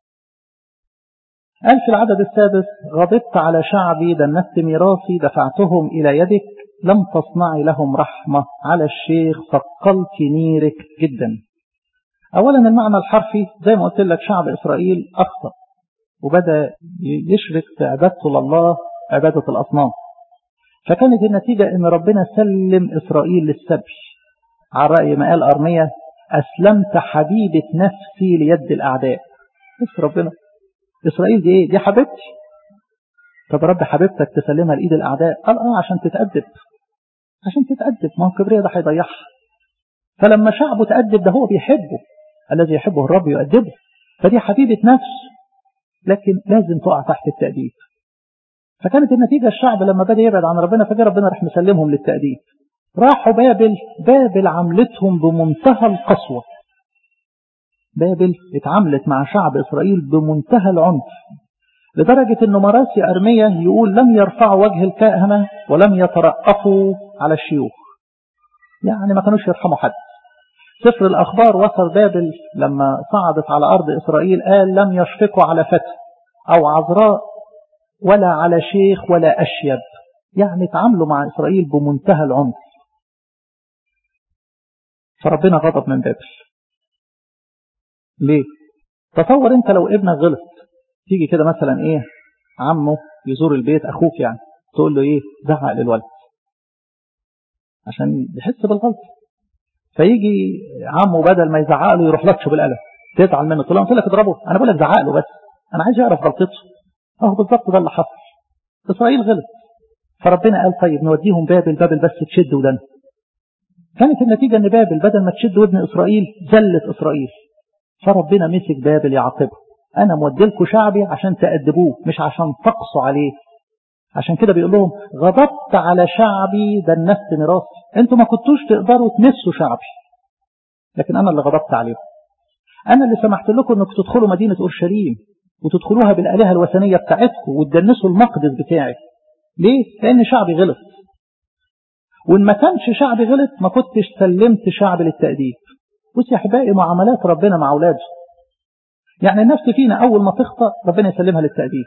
قال في العدد السادس غضبت على شعبي دنست ميراثي دفعتهم إلى يدك لم تصنعي لهم رحمة على الشيخ ثقلت نيرك جدا أولا المعنى الحرفي زي ما قلت لك شعب إسرائيل أخطأ وبدأ يشرك في عبادته لله عبادة الأصنام فكانت النتيجة ان ربنا سلم اسرائيل للسبي على رأي ما قال ارميا اسلمت حبيبة نفسي ليد الاعداء بس ربنا اسرائيل دي ايه دي حبيبتي طب رب حبيبتك تسلمها لايد الاعداء قال اه عشان تتأدب عشان تتأدب ما هو الكبرياء ده هيضيعها فلما شعبه تأدب ده هو بيحبه الذي يحبه الرب يؤدبه فدي حبيبة نفس لكن لازم تقع تحت التأديب فكانت النتيجة الشعب لما بدأ يبعد عن ربنا فجأة ربنا راح مسلمهم للتأديب راحوا بابل بابل عملتهم بمنتهى القسوة بابل اتعاملت مع شعب إسرائيل بمنتهى العنف لدرجة أنه مراسي أرمية يقول لم يرفعوا وجه الكهنة ولم يترأفوا على الشيوخ يعني ما كانوش يرحموا حد سفر الأخبار وصل بابل لما صعدت على أرض إسرائيل قال لم يشفقوا على فتى أو عذراء ولا على شيخ ولا أشيب يعني تعاملوا مع إسرائيل بمنتهى العنف فربنا غضب من بابل ليه تصور انت لو ابنك غلط تيجي كده مثلا ايه عمه يزور البيت اخوك يعني تقول له ايه زعق للولد عشان يحس بالغلط فيجي عمه بدل ما يزعق له يروح لطشه بالقلم تزعل منه تقول له قلت لك اضربه انا بقول لك زعق له بس انا عايز يعرف غلطته اهو بالظبط ده اللي حصل اسرائيل غلط فربنا قال طيب نوديهم بابل بابل بس تشد ودن كانت النتيجة ان بابل بدل ما تشد ودن اسرائيل زلت اسرائيل فربنا مسك بابل يعاقبه انا موديلكم شعبي عشان تأدبوه مش عشان تقصوا عليه عشان كده بيقول لهم غضبت على شعبي دنست ميراثي انتوا ما كنتوش تقدروا تمسوا شعبي لكن انا اللي غضبت عليهم انا اللي سمحت لكم انكم تدخلوا مدينة اورشليم وتدخلوها بالالهه الوثنيه بتاعتكم وتدنسوا المقدس بتاعي ليه لان شعبي غلط وان ما كانش شعبي غلط ما كنتش سلمت شعبي للتأديب بص يا احبائي معاملات ربنا مع اولاده يعني النفس فينا اول ما تخطأ ربنا يسلمها للتأديب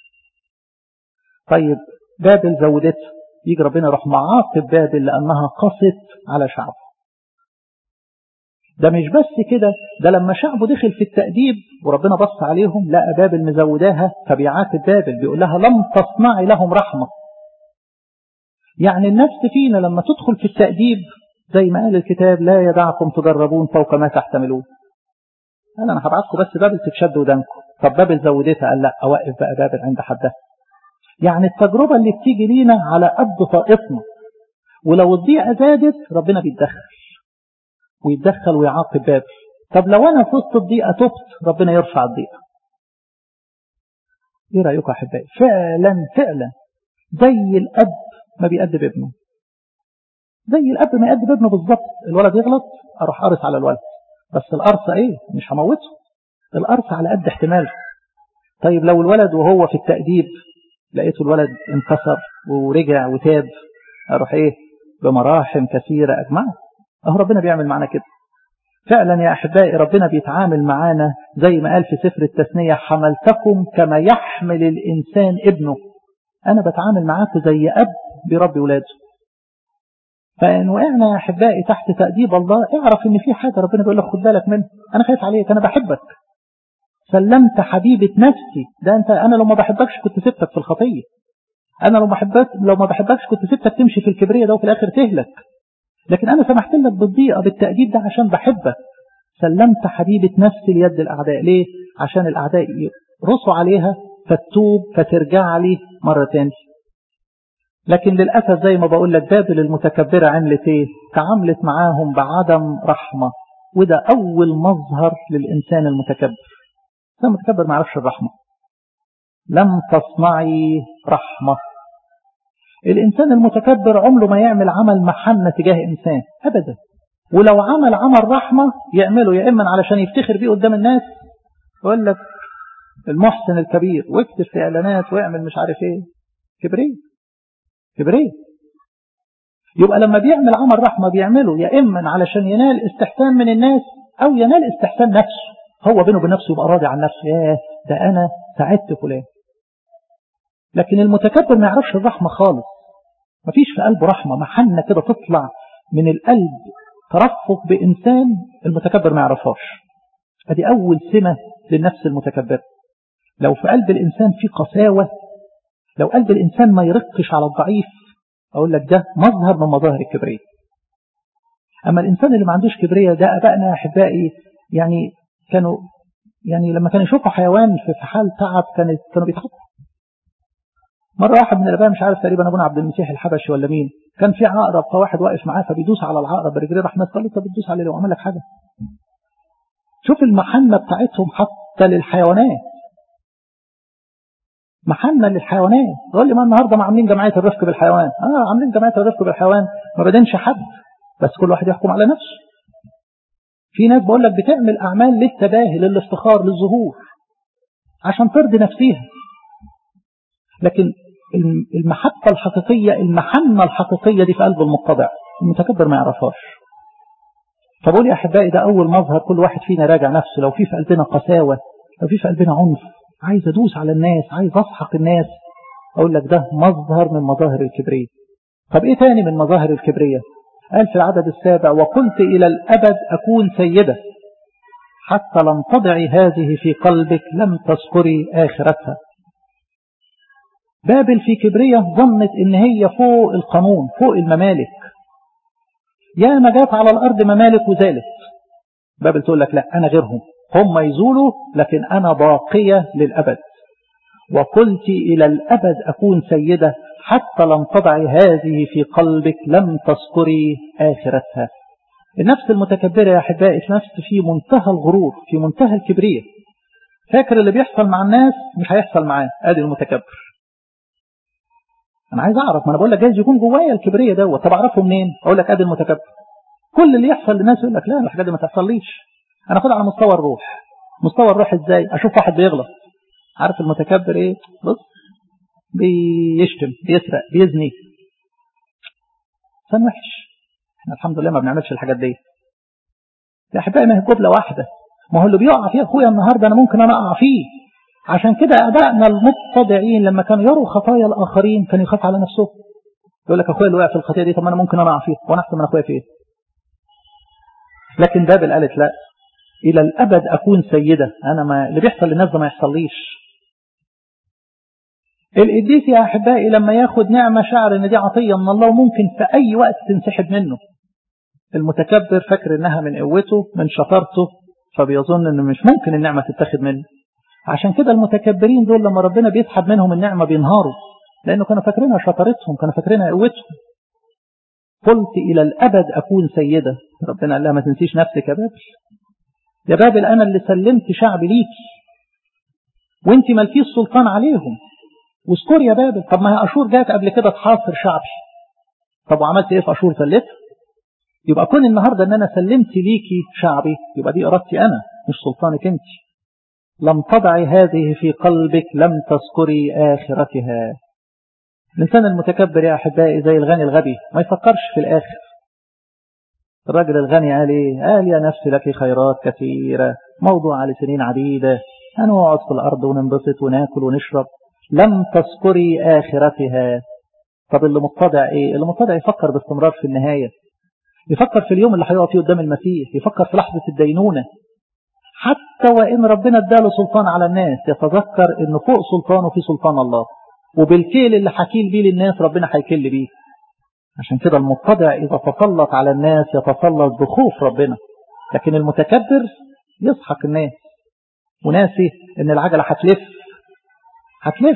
طيب بابل زودتها يجي ربنا يروح معاقب بابل لانها قست على شعبه ده مش بس كده ده لما شعبه دخل في التأديب وربنا بص عليهم لقى بابل مزوداها فبيعاتب بابل بيقول لها لم تصنعي لهم رحمة يعني النفس فينا لما تدخل في التأديب زي ما قال الكتاب لا يدعكم تجربون فوق ما تحتملون قال أنا هبعتكم بس بابل تتشد ودانكم طب بابل زودتها قال لا أوقف بقى بابل عند حدها يعني التجربة اللي بتيجي لينا على قد طاقتنا ولو الضيقة زادت ربنا بيتدخل ويتدخل ويعاقب بابل طب لو أنا في وسط الضيقة تبت ربنا يرفع الضيقة ايه رأيكم يا أحبائي فعلا فعلا زي الأب ما بيأدب ابنه زي الأب ما يأدب ابنه بالظبط الولد يغلط أروح قارص على الولد بس القرصة ايه مش هموته القرصة على قد احتماله طيب لو الولد وهو في التأديب لقيته الولد انكسر ورجع وتاب اروح ايه بمراحم كثيرة اجمعه اهو ربنا بيعمل معنا كده فعلا يا احبائي ربنا بيتعامل معانا زي ما قال في سفر التثنية حملتكم كما يحمل الانسان ابنه انا بتعامل معاكم زي اب بيربي ولاده فان وقعنا يا احبائي تحت تأديب الله اعرف ان في حاجة ربنا بيقول لك خد بالك منه انا خايف عليك انا بحبك سلمت حبيبة نفسي ده انت انا لو ما بحبكش كنت سبتك في الخطية انا لو ما بحبك لو ما بحبكش كنت سبتك تمشي في الكبرية ده وفي الاخر تهلك لكن انا سمحت لك بالضيقة بالتأديب ده عشان بحبك سلمت حبيبة نفسي ليد الاعداء ليه عشان الاعداء يرصوا عليها فتوب فترجع لي مرة تاني لكن للأسف زي ما بقول لك بابل المتكبرة عملت ايه تعاملت معاهم بعدم رحمة وده أول مظهر للإنسان المتكبر الإنسان المتكبر ما يعرفش الرحمة لم تصنعي رحمة الإنسان المتكبر عمره ما يعمل عمل محنة تجاه إنسان أبدا ولو عمل عمل رحمة يعمله يا إما علشان يفتخر بيه قدام الناس يقول لك المحسن الكبير واكتب في إعلانات ويعمل مش عارف إيه كبرية كبرية يبقى لما بيعمل عمل رحمة بيعمله يا إما علشان ينال استحسان من الناس أو ينال استحسان نفسه هو بينه وبين نفسه يبقى راضي عن نفسه ياه ده أنا ساعدت فلان لكن المتكبر ما يعرفش الرحمة خالص ما فيش في قلبه رحمة محنة كده تطلع من القلب ترفق بإنسان المتكبر ما يعرفهاش ادي أول سمة للنفس المتكبر لو في قلب الإنسان في قساوة لو قلب الإنسان ما يرقش على الضعيف أقول لك ده مظهر من مظاهر الكبرية أما الإنسان اللي ما عندوش كبرية ده أبائنا يا أحبائي يعني كانوا يعني لما كانوا يشوفوا حيوان في حال تعب كانت كانوا بيتعبوا مرة واحد من الآباء مش عارف تقريبا أبونا عبد المسيح الحبشي ولا مين كان في عقرب فواحد واقف معاه فبيدوس على العقرب برجليه راح ناس قال له طب بتدوس عليه لو عمل لك حاجة شوف المحنة بتاعتهم حتى للحيوانات محنة للحيوانات يقول لي ما النهارده ما عاملين جمعية الرفق بالحيوان اه عاملين جمعية الرفق بالحيوان ما بدنش حد بس كل واحد يحكم على نفسه في ناس بقول لك بتعمل أعمال للتباهي للافتخار للظهور عشان ترضي نفسها لكن المحبة الحقيقية المحنة الحقيقية دي في قلب المتضع المتكبر ما يعرفهاش فبقول يا أحبائي ده أول مظهر كل واحد فينا راجع نفسه لو في في قلبنا قساوة لو في في قلبنا عنف عايز أدوس على الناس عايز أسحق الناس أقول لك ده مظهر من مظاهر الكبرية طب إيه تاني من مظاهر الكبرية قال في العدد السابع وقلت إلى الأبد أكون سيدة حتى لم تضعي هذه في قلبك لم تذكري آخرتها بابل في كبرية ظنت إن هي فوق القانون فوق الممالك يا ما جات على الأرض ممالك وزالت بابل تقول لك لا أنا غيرهم هم يزولوا لكن أنا باقية للأبد وقلت إلى الأبد أكون سيدة حتى لم تضعي هذه في قلبك لم تذكري آخرتها النفس المتكبرة يا أحبائي نفس في منتهى الغرور في منتهى الكبرية فاكر اللي بيحصل مع الناس مش هيحصل معاه ادي المتكبر انا عايز اعرف ما انا بقول لك جايز يكون جوايا الكبريه دوت طب اعرفه منين اقول لك ادي المتكبر كل اللي يحصل للناس يقول لك لا الحاجات دي ما تحصليش انا خد على مستوى الروح مستوى الروح ازاي اشوف واحد بيغلط عارف المتكبر ايه بص بيشتم بيسرق بيزني انسان وحش احنا الحمد لله ما بنعملش الحاجات دي يا احبائي ما هي قبله واحده ما هو اللي بيقع فيه اخويا النهارده انا ممكن انا اقع فيه عشان كده ابائنا المتضعين لما كانوا يروا خطايا الاخرين كانوا يخاف على نفسه يقول لك اخويا اللي وقع في الخطيه دي طب ما انا ممكن انا اقع فيه وانا احسن من اخويا فيه لكن بابل قالت لا الى الابد اكون سيده انا ما اللي بيحصل للناس ده ما يحصليش القديس يا احبائي لما ياخد نعمه شعر ان دي عطيه من الله وممكن في اي وقت تنسحب منه المتكبر فاكر انها من قوته من شطارته فبيظن ان مش ممكن النعمه تتاخد منه عشان كده المتكبرين دول لما ربنا بيسحب منهم النعمه بينهاروا لانه كانوا فاكرينها شطارتهم كانوا فاكرينها قوتهم قلت الى الابد اكون سيده ربنا قال لها ما تنسيش نفسك يا بابل يا بابل انا اللي سلمت شعبي ليكي وانت مالكيش سلطان عليهم واذكر يا بابل طب ما هي اشور جات قبل كده تحاصر شعبي طب وعملت ايه في اشور سلتها يبقى كون النهارده ان انا سلمت ليكي شعبي يبقى دي ارادتي انا مش سلطانك انت لم تضعي هذه في قلبك لم تذكري اخرتها الانسان المتكبر يا احبائي زي الغني الغبي ما يفكرش في الاخر الراجل الغني قال ايه قال يا نفسي لك خيرات كثيره موضوع لسنين عديده هنقعد في الارض وننبسط وناكل ونشرب لم تذكري آخرتها طب اللي متضع ايه اللي متضع يفكر باستمرار في النهاية يفكر في اليوم اللي هيقف فيه قدام المسيح يفكر في لحظة الدينونة حتى وإن ربنا اداله سلطان على الناس يتذكر إن فوق سلطانه في سلطان الله وبالكيل اللي حكيل بيه للناس ربنا هيكل بيه عشان كده المتضع إذا تسلط على الناس يتسلط بخوف ربنا لكن المتكبر يضحك الناس وناسي إن العجلة هتلف هتلف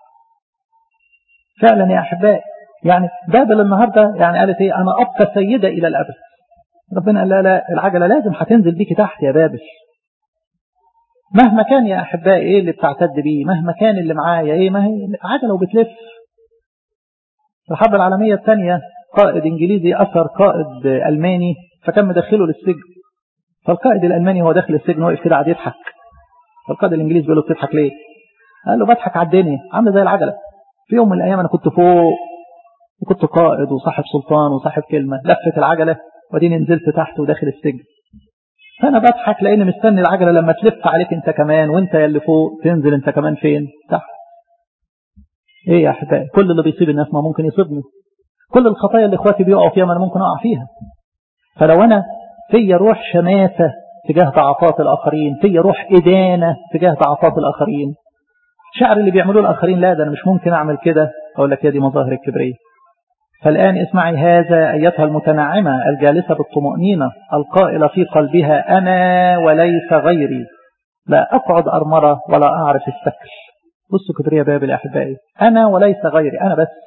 فعلا يا أحبائي يعني بابل النهاردة يعني قالت ايه أنا أبقى سيدة إلى الأبد ربنا قال لا لا العجلة لازم هتنزل بيكي تحت يا بابل مهما كان يا أحبائي إيه اللي بتعتد بيه مهما كان اللي معايا إيه ما هي عجلة وبتلف الحرب العالمية الثانية قائد إنجليزي أثر قائد ألماني فكان مدخله للسجن فالقائد الألماني هو داخل السجن واقف كده قاعد يضحك فالقائد الإنجليزي بيقول له بتضحك ليه؟ قال له بضحك على الدنيا عامله زي العجلة في يوم من الأيام أنا كنت فوق وكنت قائد وصاحب سلطان وصاحب كلمة لفت العجلة وديني نزلت تحت وداخل السجن فأنا بضحك لأني مستني العجلة لما تلف عليك أنت كمان وأنت يلي فوق تنزل أنت كمان فين تحت إيه يا أحبائي كل اللي بيصيب الناس ما ممكن يصيبني كل الخطايا اللي إخواتي بيقعوا فيها ما أنا ممكن أقع فيها فلو أنا فيا روح شماتة تجاه ضعفات الآخرين فيا روح إدانة تجاه ضعفات الآخرين شعر اللي بيعملوه الآخرين لا ده أنا مش ممكن أعمل كده أقول لك يا دي مظاهر الكبرية فالآن اسمعي هذا أيتها المتنعمة الجالسة بالطمأنينة القائلة في قلبها أنا وليس غيري لا أقعد أرمرة ولا أعرف السكل بصوا كبرية بابل أحبائي أنا وليس غيري أنا بس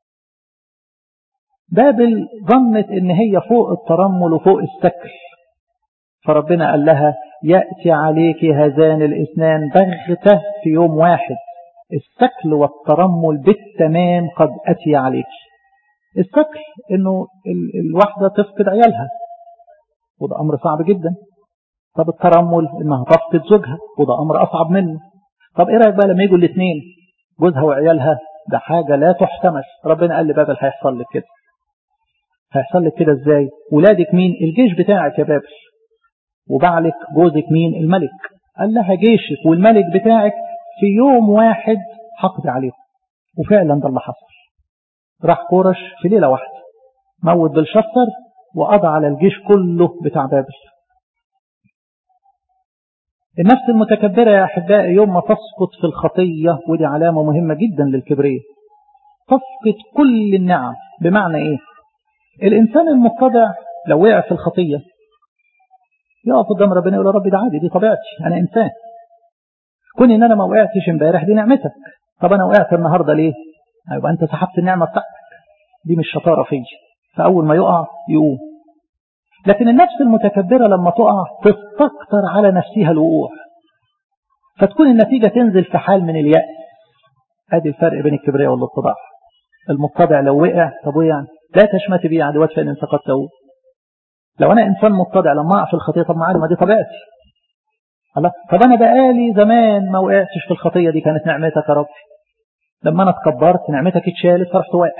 بابل ظنت إن هي فوق الترمل وفوق السكل فربنا قال لها يأتي عليك هذان الاثنان بغتة في يوم واحد السكل والترمل بالتمام قد أتي عليك السكل انه الواحدة تفقد عيالها وده امر صعب جدا طب الترمل انها تفقد زوجها وده امر اصعب منه طب ايه رايك بقى لما يجوا الاثنين جوزها وعيالها ده حاجة لا تحتمل ربنا قال لبابل هيحصل لك كده هيحصل لك كده ازاي ولادك مين الجيش بتاعك يا بابل وبعلك جوزك مين الملك قال لها جيشك والملك بتاعك في يوم واحد حقد عليهم وفعلا ده اللي حصل راح كورش في ليلة واحدة موت بالشفر وقضى على الجيش كله بتاع بابل النفس المتكبرة يا أحبائي يوم ما تسقط في الخطية ودي علامة مهمة جدا للكبرية تفقد كل النعم بمعنى إيه الإنسان المتضع لو وقع في الخطية يقف قدام ربنا يقول يا رب ده عادي دي طبيعتي أنا إنسان كون إن أنا ما وقعتش امبارح دي نعمتك طب أنا وقعت النهاردة ليه يبقى أنت سحبت النعمة بتاعتك دي مش شطارة فيا فأول ما يقع يقوم لكن النفس المتكبرة لما تقع تستكتر على نفسها الوقوع فتكون النتيجة تنزل في حال من اليأس ادي الفرق بين الكبرياء والاتضاع المتضع لو وقع طب يعني لا تشمت بي عدوات فإن انتقدت لو أنا إنسان متضع لما أقع في الخطية طب معلم ما دي طبيعتي الله طب أنا بقالي زمان ما وقعتش في الخطية دي كانت نعمتك يا رب لما أنا اتكبرت نعمتك اتشالت فرحت واقع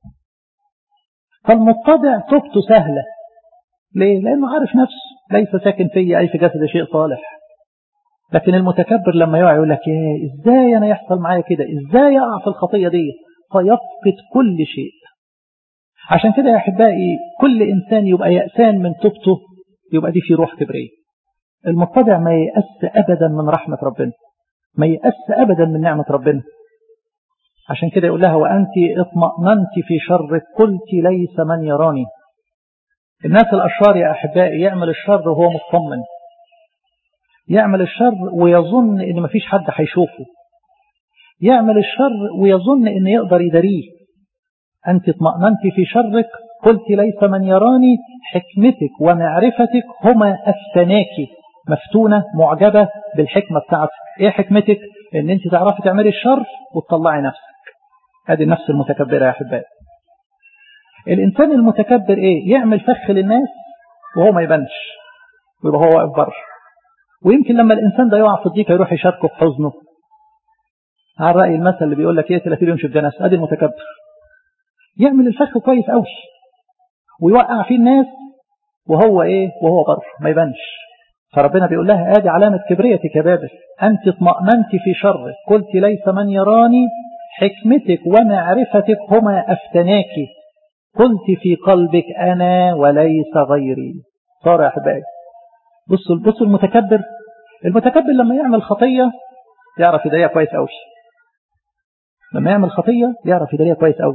فالمتضع توبته سهلة ليه؟ لأنه عارف نفسه ليس ساكن في أي في جسد شيء صالح لكن المتكبر لما يقع يقول لك ايه ازاي انا يحصل معايا كده ازاي اقع في الخطيه دي فيفقد كل شيء عشان كده يا احبائي كل انسان يبقى يأسان من توبته يبقى دي في روح كبريه المتضع ما يأس ابدا من رحمه ربنا ما يأس ابدا من نعمه ربنا عشان كده يقول لها وانت اطمأننت في شرك قلت ليس من يراني الناس الاشرار يا احبائي يعمل الشر وهو مطمن يعمل الشر ويظن ان مفيش حد هيشوفه يعمل الشر ويظن ان يقدر يداريه انت اطمأننت في شرك قلت ليس من يراني حكمتك ومعرفتك هما افتناك مفتونة معجبة بالحكمة بتاعتك ايه حكمتك ان انت تعرفي تعملي الشر وتطلعي نفسك هذه النفس المتكبرة يا احبائي الانسان المتكبر ايه يعمل فخ للناس وهو ما يبانش ويبقى هو واقف بره ويمكن لما الإنسان ده يقع في الضيقة يروح يشاركه في حزنه على رأي المثل اللي بيقول لك ايه 30 يوم شد ناس ادي المتكبر يعمل الفخ كويس قوي ويوقع فيه الناس وهو ايه وهو بره ما يبانش فربنا بيقول لها ادي علامة كبريتك يا بابل انت اطمأننت في شرك قلت ليس من يراني حكمتك ومعرفتك هما افتناك قلت في قلبك انا وليس غيري صار يا احبائي بصوا بصوا المتكبر المتكبر لما يعمل خطية يعرف يداريها كويس قوي لما يعمل خطية يعرف يداريها كويس قوي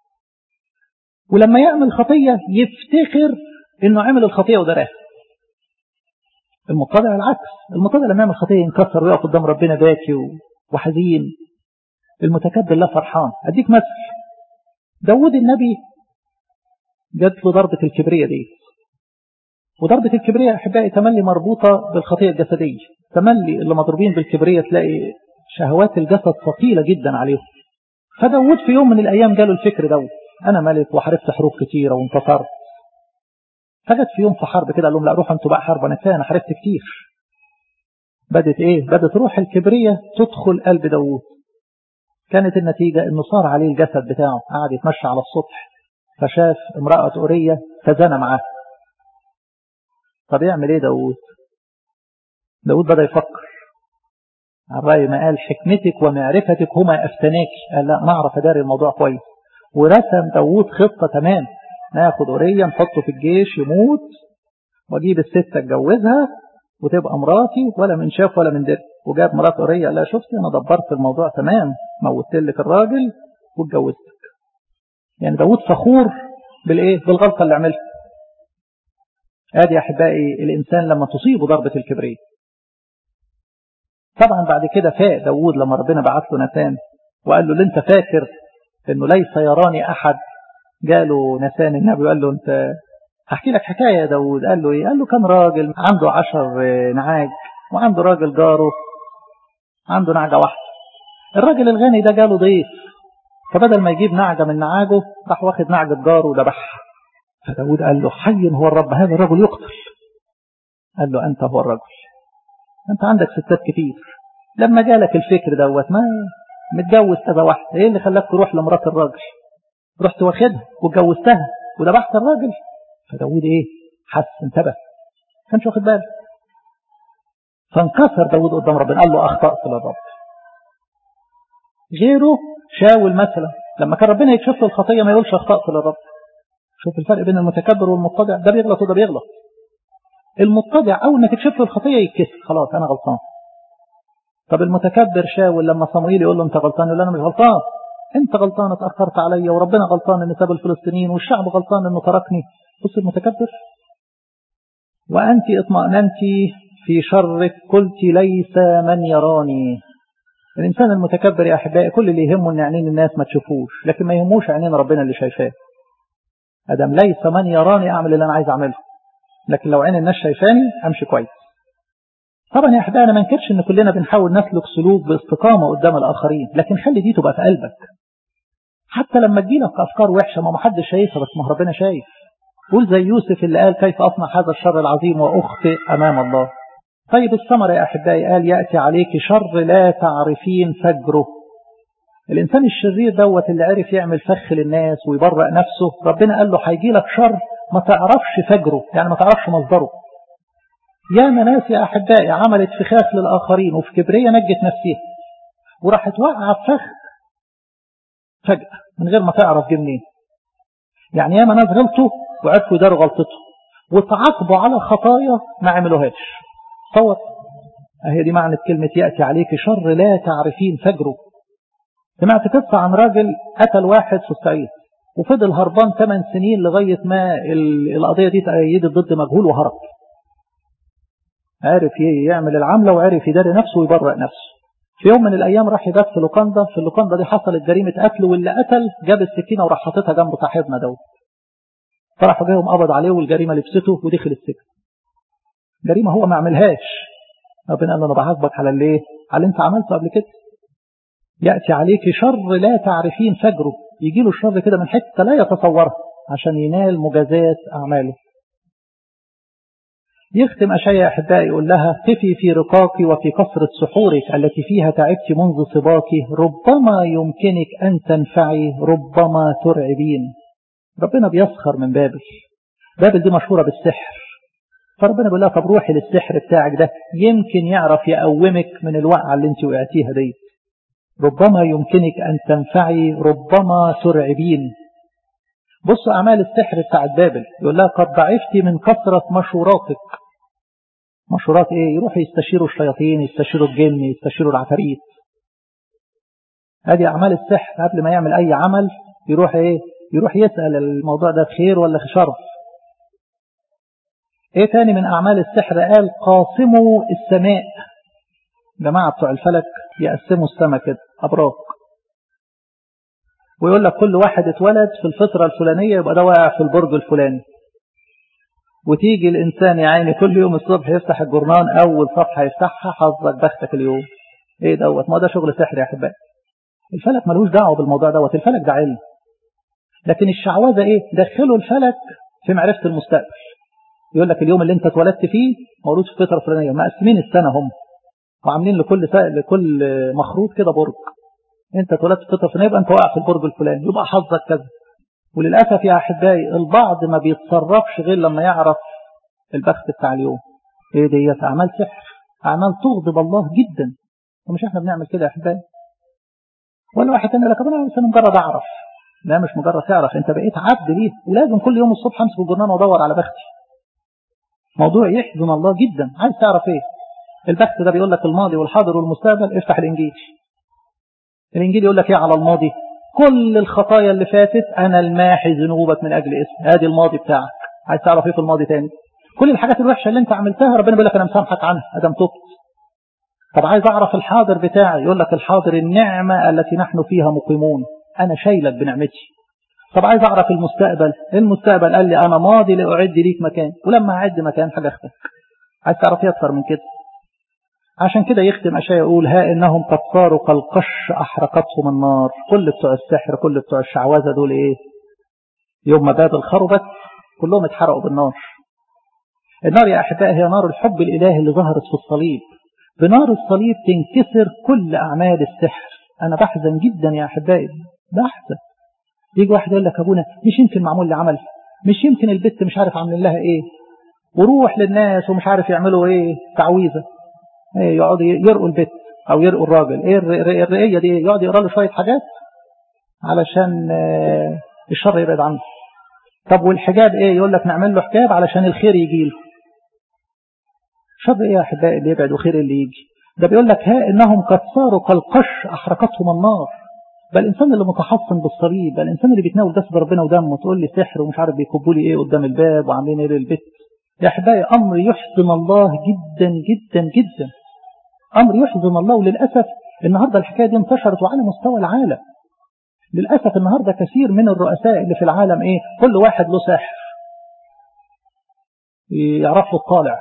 ولما يعمل خطية يفتخر انه عمل الخطية ودراها المتضع العكس المتضع لما يعمل خطية ينكسر ويقف قدام ربنا باكي وحزين المتكبر لا فرحان اديك مثل داود النبي جات له ضربة الكبرية دي وضربة الكبرياء أحبائي تملي مربوطة بالخطية الجسدية تملي اللي مضروبين بالكبرياء تلاقي شهوات الجسد ثقيلة جدا عليهم فداود في يوم من الأيام جاله الفكر دوت أنا ملك وحاربت حروب كتيرة وانتصرت فجت في يوم في حرب كده قال لهم لا روحوا انتوا بقى حرب أنا كفاية أنا حاربت كتير بدت إيه بدت روح الكبرية تدخل قلب داود كانت النتيجة إنه صار عليه الجسد بتاعه قعد يتمشى على السطح فشاف امرأة أورية فزنى معاه طب يعمل ايه داود داود بدأ يفكر على رأي ما قال حكمتك ومعرفتك هما أفتناك قال لا نعرف أداري الموضوع كويس ورسم داود خطة تمام ناخد أورية نحطه في الجيش يموت واجيب الست اتجوزها وتبقى مراتي ولا من شاف ولا من در وجاب مرات أورية قال لها شفتي أنا دبرت الموضوع تمام موتت لك الراجل واتجوزتك يعني داود فخور بالايه بالغلطه اللي عملها ادي يا احبائي الانسان لما تصيبه ضربه الكبرياء طبعا بعد كده فاق داود لما ربنا بعت له نتان وقال له اللي انت فاكر انه ليس يراني احد جاله نسان النبي وقال له انت هحكي لك حكايه يا داود قال له ايه قال له كان راجل عنده عشر نعاج وعنده راجل جاره عنده نعجه واحده الراجل الغني ده جاله ضيف فبدل ما يجيب نعجه من نعاجه راح واخد نعجه جاره وذبحها فداود قال له حي هو الرب هذا الرجل يقتل قال له انت هو الرجل انت عندك ستات كتير لما جالك الفكر دوت ما متجوز كذا واحده ايه اللي خلاك تروح لمرات الراجل رحت واخدها واتجوزتها وذبحت الراجل فداود ايه حس انتبه كانش واخد باله فانكسر داود قدام ربنا قال له اخطات للرب غيره شاول مثلا لما كان ربنا يكشف له الخطيه ما يقولش اخطات للرب شوف الفرق بين المتكبر والمتضع ده بيغلط وده بيغلط المتضع اول ما تكشف له الخطيه يتكسر خلاص انا غلطان طب المتكبر شاول لما صمويل يقول له انت غلطان يقول له انا مش غلطان انت غلطان اتاخرت عليا وربنا غلطان ان ساب الفلسطينيين والشعب غلطان انه تركني بص المتكبر وانت اطمأننت في شرك قلت ليس من يراني الانسان المتكبر يا احبائي كل اللي يهمه ان عينين الناس ما تشوفوش لكن ما يهموش عينين ربنا اللي شايفاه ادم ليس من يراني اعمل اللي انا عايز اعمله لكن لو عين الناس شايفاني امشي كويس طبعا يا احبائي انا ما انكرش ان كلنا بنحاول نسلك سلوك باستقامه قدام الاخرين لكن خلي دي تبقى في قلبك حتى لما تجيلك افكار وحشه ما محدش شايفها بس ما ربنا شايف قول زي يوسف اللي قال كيف اصنع هذا الشر العظيم واخطئ امام الله طيب الثمره يا احبائي قال ياتي عليك شر لا تعرفين فجره الانسان الشرير دوت اللي عرف يعمل فخ للناس ويبرأ نفسه ربنا قال له هيجي لك شر ما تعرفش فجره يعني ما تعرفش مصدره يا ناس يا احبائي عملت فخاخ للاخرين وفي كبريه نجت نفسها وراحت توقع فخ فجأة من غير ما تعرف جه منين يعني ياما ناس غلطوا وعرفوا يداروا غلطتهم وتعاقبوا على خطايا ما عملوهاش تصور اهي دي معنى كلمة يأتي عليك شر لا تعرفين فجره سمعت قصة عن راجل قتل واحد في الصعيد وفضل هربان 8 سنين لغاية ما القضية دي تأيدت ضد مجهول وهرب عرف يعمل العملة وعرف يداري نفسه ويبرأ نفسه في يوم من الأيام راح يبات في لوكاندا في اللوكاندا دي حصلت جريمة قتل واللي قتل جاب السكينة وراح حاططها جنب صاحبنا دوت فراحوا جايهم قبض عليه والجريمة لبسته ودخل السجن جريمة هو ما عملهاش ربنا قال له انا بعاقبك على الايه على اللي انت عملته قبل كده يأتي عليك شر لا تعرفين فجره يجي له الشر كده من حتة لا يتصورها عشان ينال مجازات أعماله يختم أشياء أحبائي يقول لها قفي في رقاك وفي كثرة سحورك التي فيها تعبت منذ صباك ربما يمكنك أن تنفعي ربما ترعبين ربنا بيسخر من بابل بابل دي مشهورة بالسحر فربنا بيقول لها طب روحي للسحر بتاعك ده يمكن يعرف يقومك من الوقعة اللي انت وقعتيها دي ربما يمكنك أن تنفعي ربما ترعبين بصوا أعمال السحر بتاعت بابل يقول لها قد ضعفت من كثرة مشوراتك مشورات ايه يروحوا يستشيروا الشياطين يستشيروا الجن يستشيروا العفاريت هذه أعمال السحر قبل ما يعمل أي عمل يروح ايه يروح يسأل الموضوع ده خير ولا شر ايه تاني من أعمال السحر قال قاسموا السماء جماعة بتوع الفلك يقسموا السماء كده أبراج ويقول لك كل واحد اتولد في الفترة الفلانية يبقى ده واقع في البرج الفلاني وتيجي الإنسان يا عيني كل يوم الصبح يفتح الجرنان أول صفحة يفتحها حظك بختك اليوم إيه دوت ما ده شغل سحر يا أحبائي الفلك ملوش دعوة بالموضوع دوت الفلك ده علم لكن الشعوذة إيه دخلوا الفلك في معرفة المستقبل يقول لك اليوم اللي انت اتولدت فيه مولود في فترة فلانية مقسمين السنة هم وعاملين لكل لكل مخروط كده برج انت اتولدت في فترة فلانية يبقى انت واقع في البرج الفلاني يبقى حظك كذا وللأسف يا أحبائي البعض ما بيتصرفش غير لما يعرف البخت بتاع اليوم ايه ديت أعمال سحر أعمال تغضب الله جدا ومش احنا بنعمل كده يا أحبائي ولا واحد تاني لك انا بس مجرد أعرف لا مش مجرد تعرف انت بقيت عبد ليه ولازم كل يوم الصبح امسك الجرنان وادور على بختي موضوع يحزن الله جدا عايز تعرف ايه البحث ده بيقول لك الماضي والحاضر والمستقبل افتح الانجيل الانجيل يقول لك ايه على الماضي كل الخطايا اللي فاتت أنا الماحي ذنوبك من أجل اسم هذه الماضي بتاعك عايز تعرف ايه في الماضي تاني كل الحاجات الوحشة اللي انت عملتها ربنا بيقول لك أنا مسامحك عنها أدم تبت طب عايز أعرف الحاضر بتاعي يقول لك الحاضر النعمة التي نحن فيها مقيمون أنا شايلك بنعمتي طب عايز أعرف المستقبل المستقبل قال لي أنا ماضي لأعد ليك مكان ولما أعد مكان حاجة أختك عايز تعرف ايه أكثر من كده عشان كده يختم أشياء يقول ها إنهم قد صاروا كالقش أحرقتهم النار كل بتوع السحر كل بتوع الشعوذة دول إيه يوم ما باب الخربت كلهم اتحرقوا بالنار النار يا أحبائي هي نار الحب الإلهي اللي ظهرت في الصليب بنار الصليب تنكسر كل أعمال السحر أنا بحزن جدا يا أحبائي بحزن يجي واحد يقول لك أبونا مش يمكن معمول لي عمل مش يمكن البت مش عارف عاملين لها إيه وروح للناس ومش عارف يعملوا إيه تعويذة إيه يقعدوا يرقوا البت أو يرقوا الراجل إيه الرقية دي يقعد يقرأ له شوية حاجات علشان الشر يبعد عنه طب والحجاب إيه يقول لك نعمل له حجاب علشان الخير يجي له شر ايه يا احبائي اللي يبعد وخير اللي يجي ده بيقول لك ها انهم قد صاروا كالقش احرقتهم النار بل الانسان اللي متحصن بالصليب بل الانسان اللي بيتناول جسد ربنا ودمه تقول لي سحر ومش عارف بيكبوا لي ايه قدام الباب وعاملين ايه للبيت يا احبائي امر يحزن الله جدا جدا جدا امر يحزن الله وللاسف النهارده الحكايه دي انتشرت وعلى مستوى العالم للاسف النهارده كثير من الرؤساء اللي في العالم ايه كل واحد له ساحر يعرف له الطالع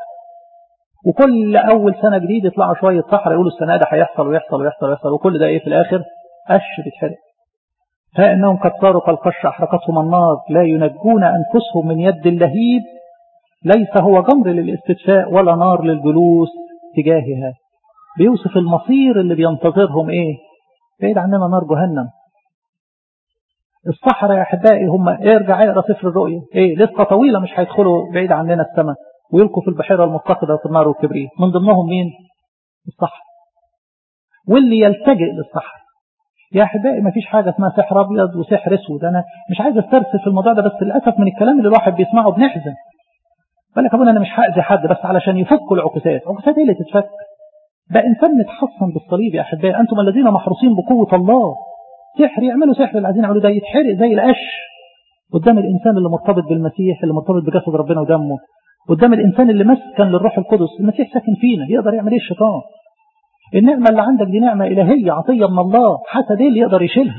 وكل أول سنة جديد يطلعوا شوية صحراء يقولوا السنة ده هيحصل ويحصل ويحصل ويحصل وكل ده إيه في الآخر قش بيتحرق ها إنهم قد صاروا كالقش أحرقتهم النار لا ينجون أنفسهم من يد اللهيب ليس هو جمر للاستدفاء ولا نار للجلوس تجاهها بيوصف المصير اللي بينتظرهم إيه بعيد عننا نار جهنم الصحراء يا أحبائي هم ارجع اقرا سفر الرؤيا إيه لسه طويلة مش هيدخلوا بعيد عننا السماء ويلقوا في البحيرة المتقدة في النار والكبريت من ضمنهم مين الصحراء واللي يلتجئ للصحراء يا أحبائي ما فيش حاجة اسمها سحر أبيض وسحر أسود أنا مش عايز استرسل في الموضوع ده بس للأسف من الكلام اللي الواحد بيسمعه بنحزن بالك أبونا أنا مش هأذي حد بس علشان يفكوا العكسات عكسات إيه اللي تتفك ده إنسان متحصن بالصليب يا أحبائي أنتم الذين محروسين بقوة الله سحر يعملوا سحر اللي عايزين يعملوا ده يتحرق زي القش قدام الإنسان اللي مرتبط بالمسيح اللي مرتبط بجسد ربنا ودمه قدام الإنسان اللي مسكن للروح القدس المسيح ساكن فينا يقدر يعمل إيه الشيطان النعمة اللي عندك دي نعمة إلهية عطية من الله حتى دي اللي يقدر يشيلها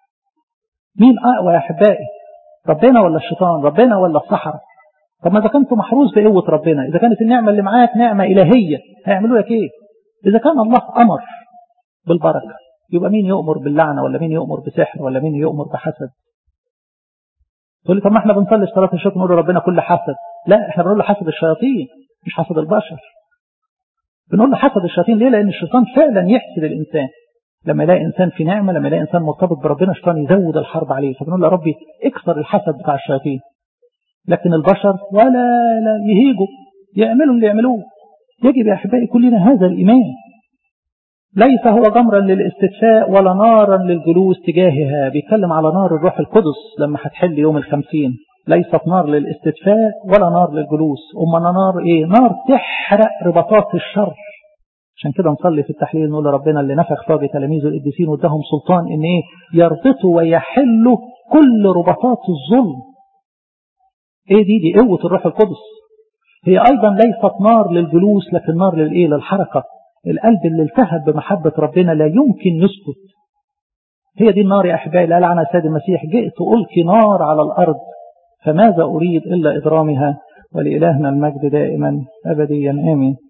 مين أقوى يا أحبائي ربنا ولا الشيطان ربنا ولا الصحراء طب ما إذا كنت محروس بقوة ربنا إذا كانت النعمة اللي معاك نعمة إلهية هيعملوا لك إيه إذا كان الله أمر بالبركة يبقى مين يؤمر باللعنة ولا مين يؤمر بسحر ولا مين يؤمر بحسد تقول لي طب ما احنا بنصلي صلاه الشكر نقول ربنا كل حسد لا احنا بنقول له حسد الشياطين مش حسد البشر بنقول له حسد الشياطين ليه لان الشيطان فعلا يحسد الانسان لما يلاقي انسان في نعمه لما يلاقي انسان مرتبط بربنا الشيطان يزود الحرب عليه فبنقول له يا ربي اكسر الحسد بتاع الشياطين لكن البشر ولا لا يهيجوا يعملوا اللي يعملوه يجب يا احبائي كلنا هذا الايمان ليس هو جمرا للاستدفاء ولا نارا للجلوس تجاهها بيتكلم على نار الروح القدس لما هتحل يوم الخمسين ليست نار للاستدفاء ولا نار للجلوس أما نار إيه نار تحرق رباطات الشر عشان كده نصلي في التحليل نقول لربنا اللي نفخ فاضي تلاميذه القديسين واداهم سلطان ان ايه يربطوا ويحلوا كل رباطات الظلم ايه دي دي قوة الروح القدس هي ايضا ليست نار للجلوس لكن نار للايه للحركة القلب اللي التهب بمحبة ربنا لا يمكن يسكت هي دي النار يا أحبائي اللي قال عنها السيد المسيح جئت ألقي نار على الأرض فماذا أريد إلا إضرامها ولإلهنا المجد دائما أبديا آمين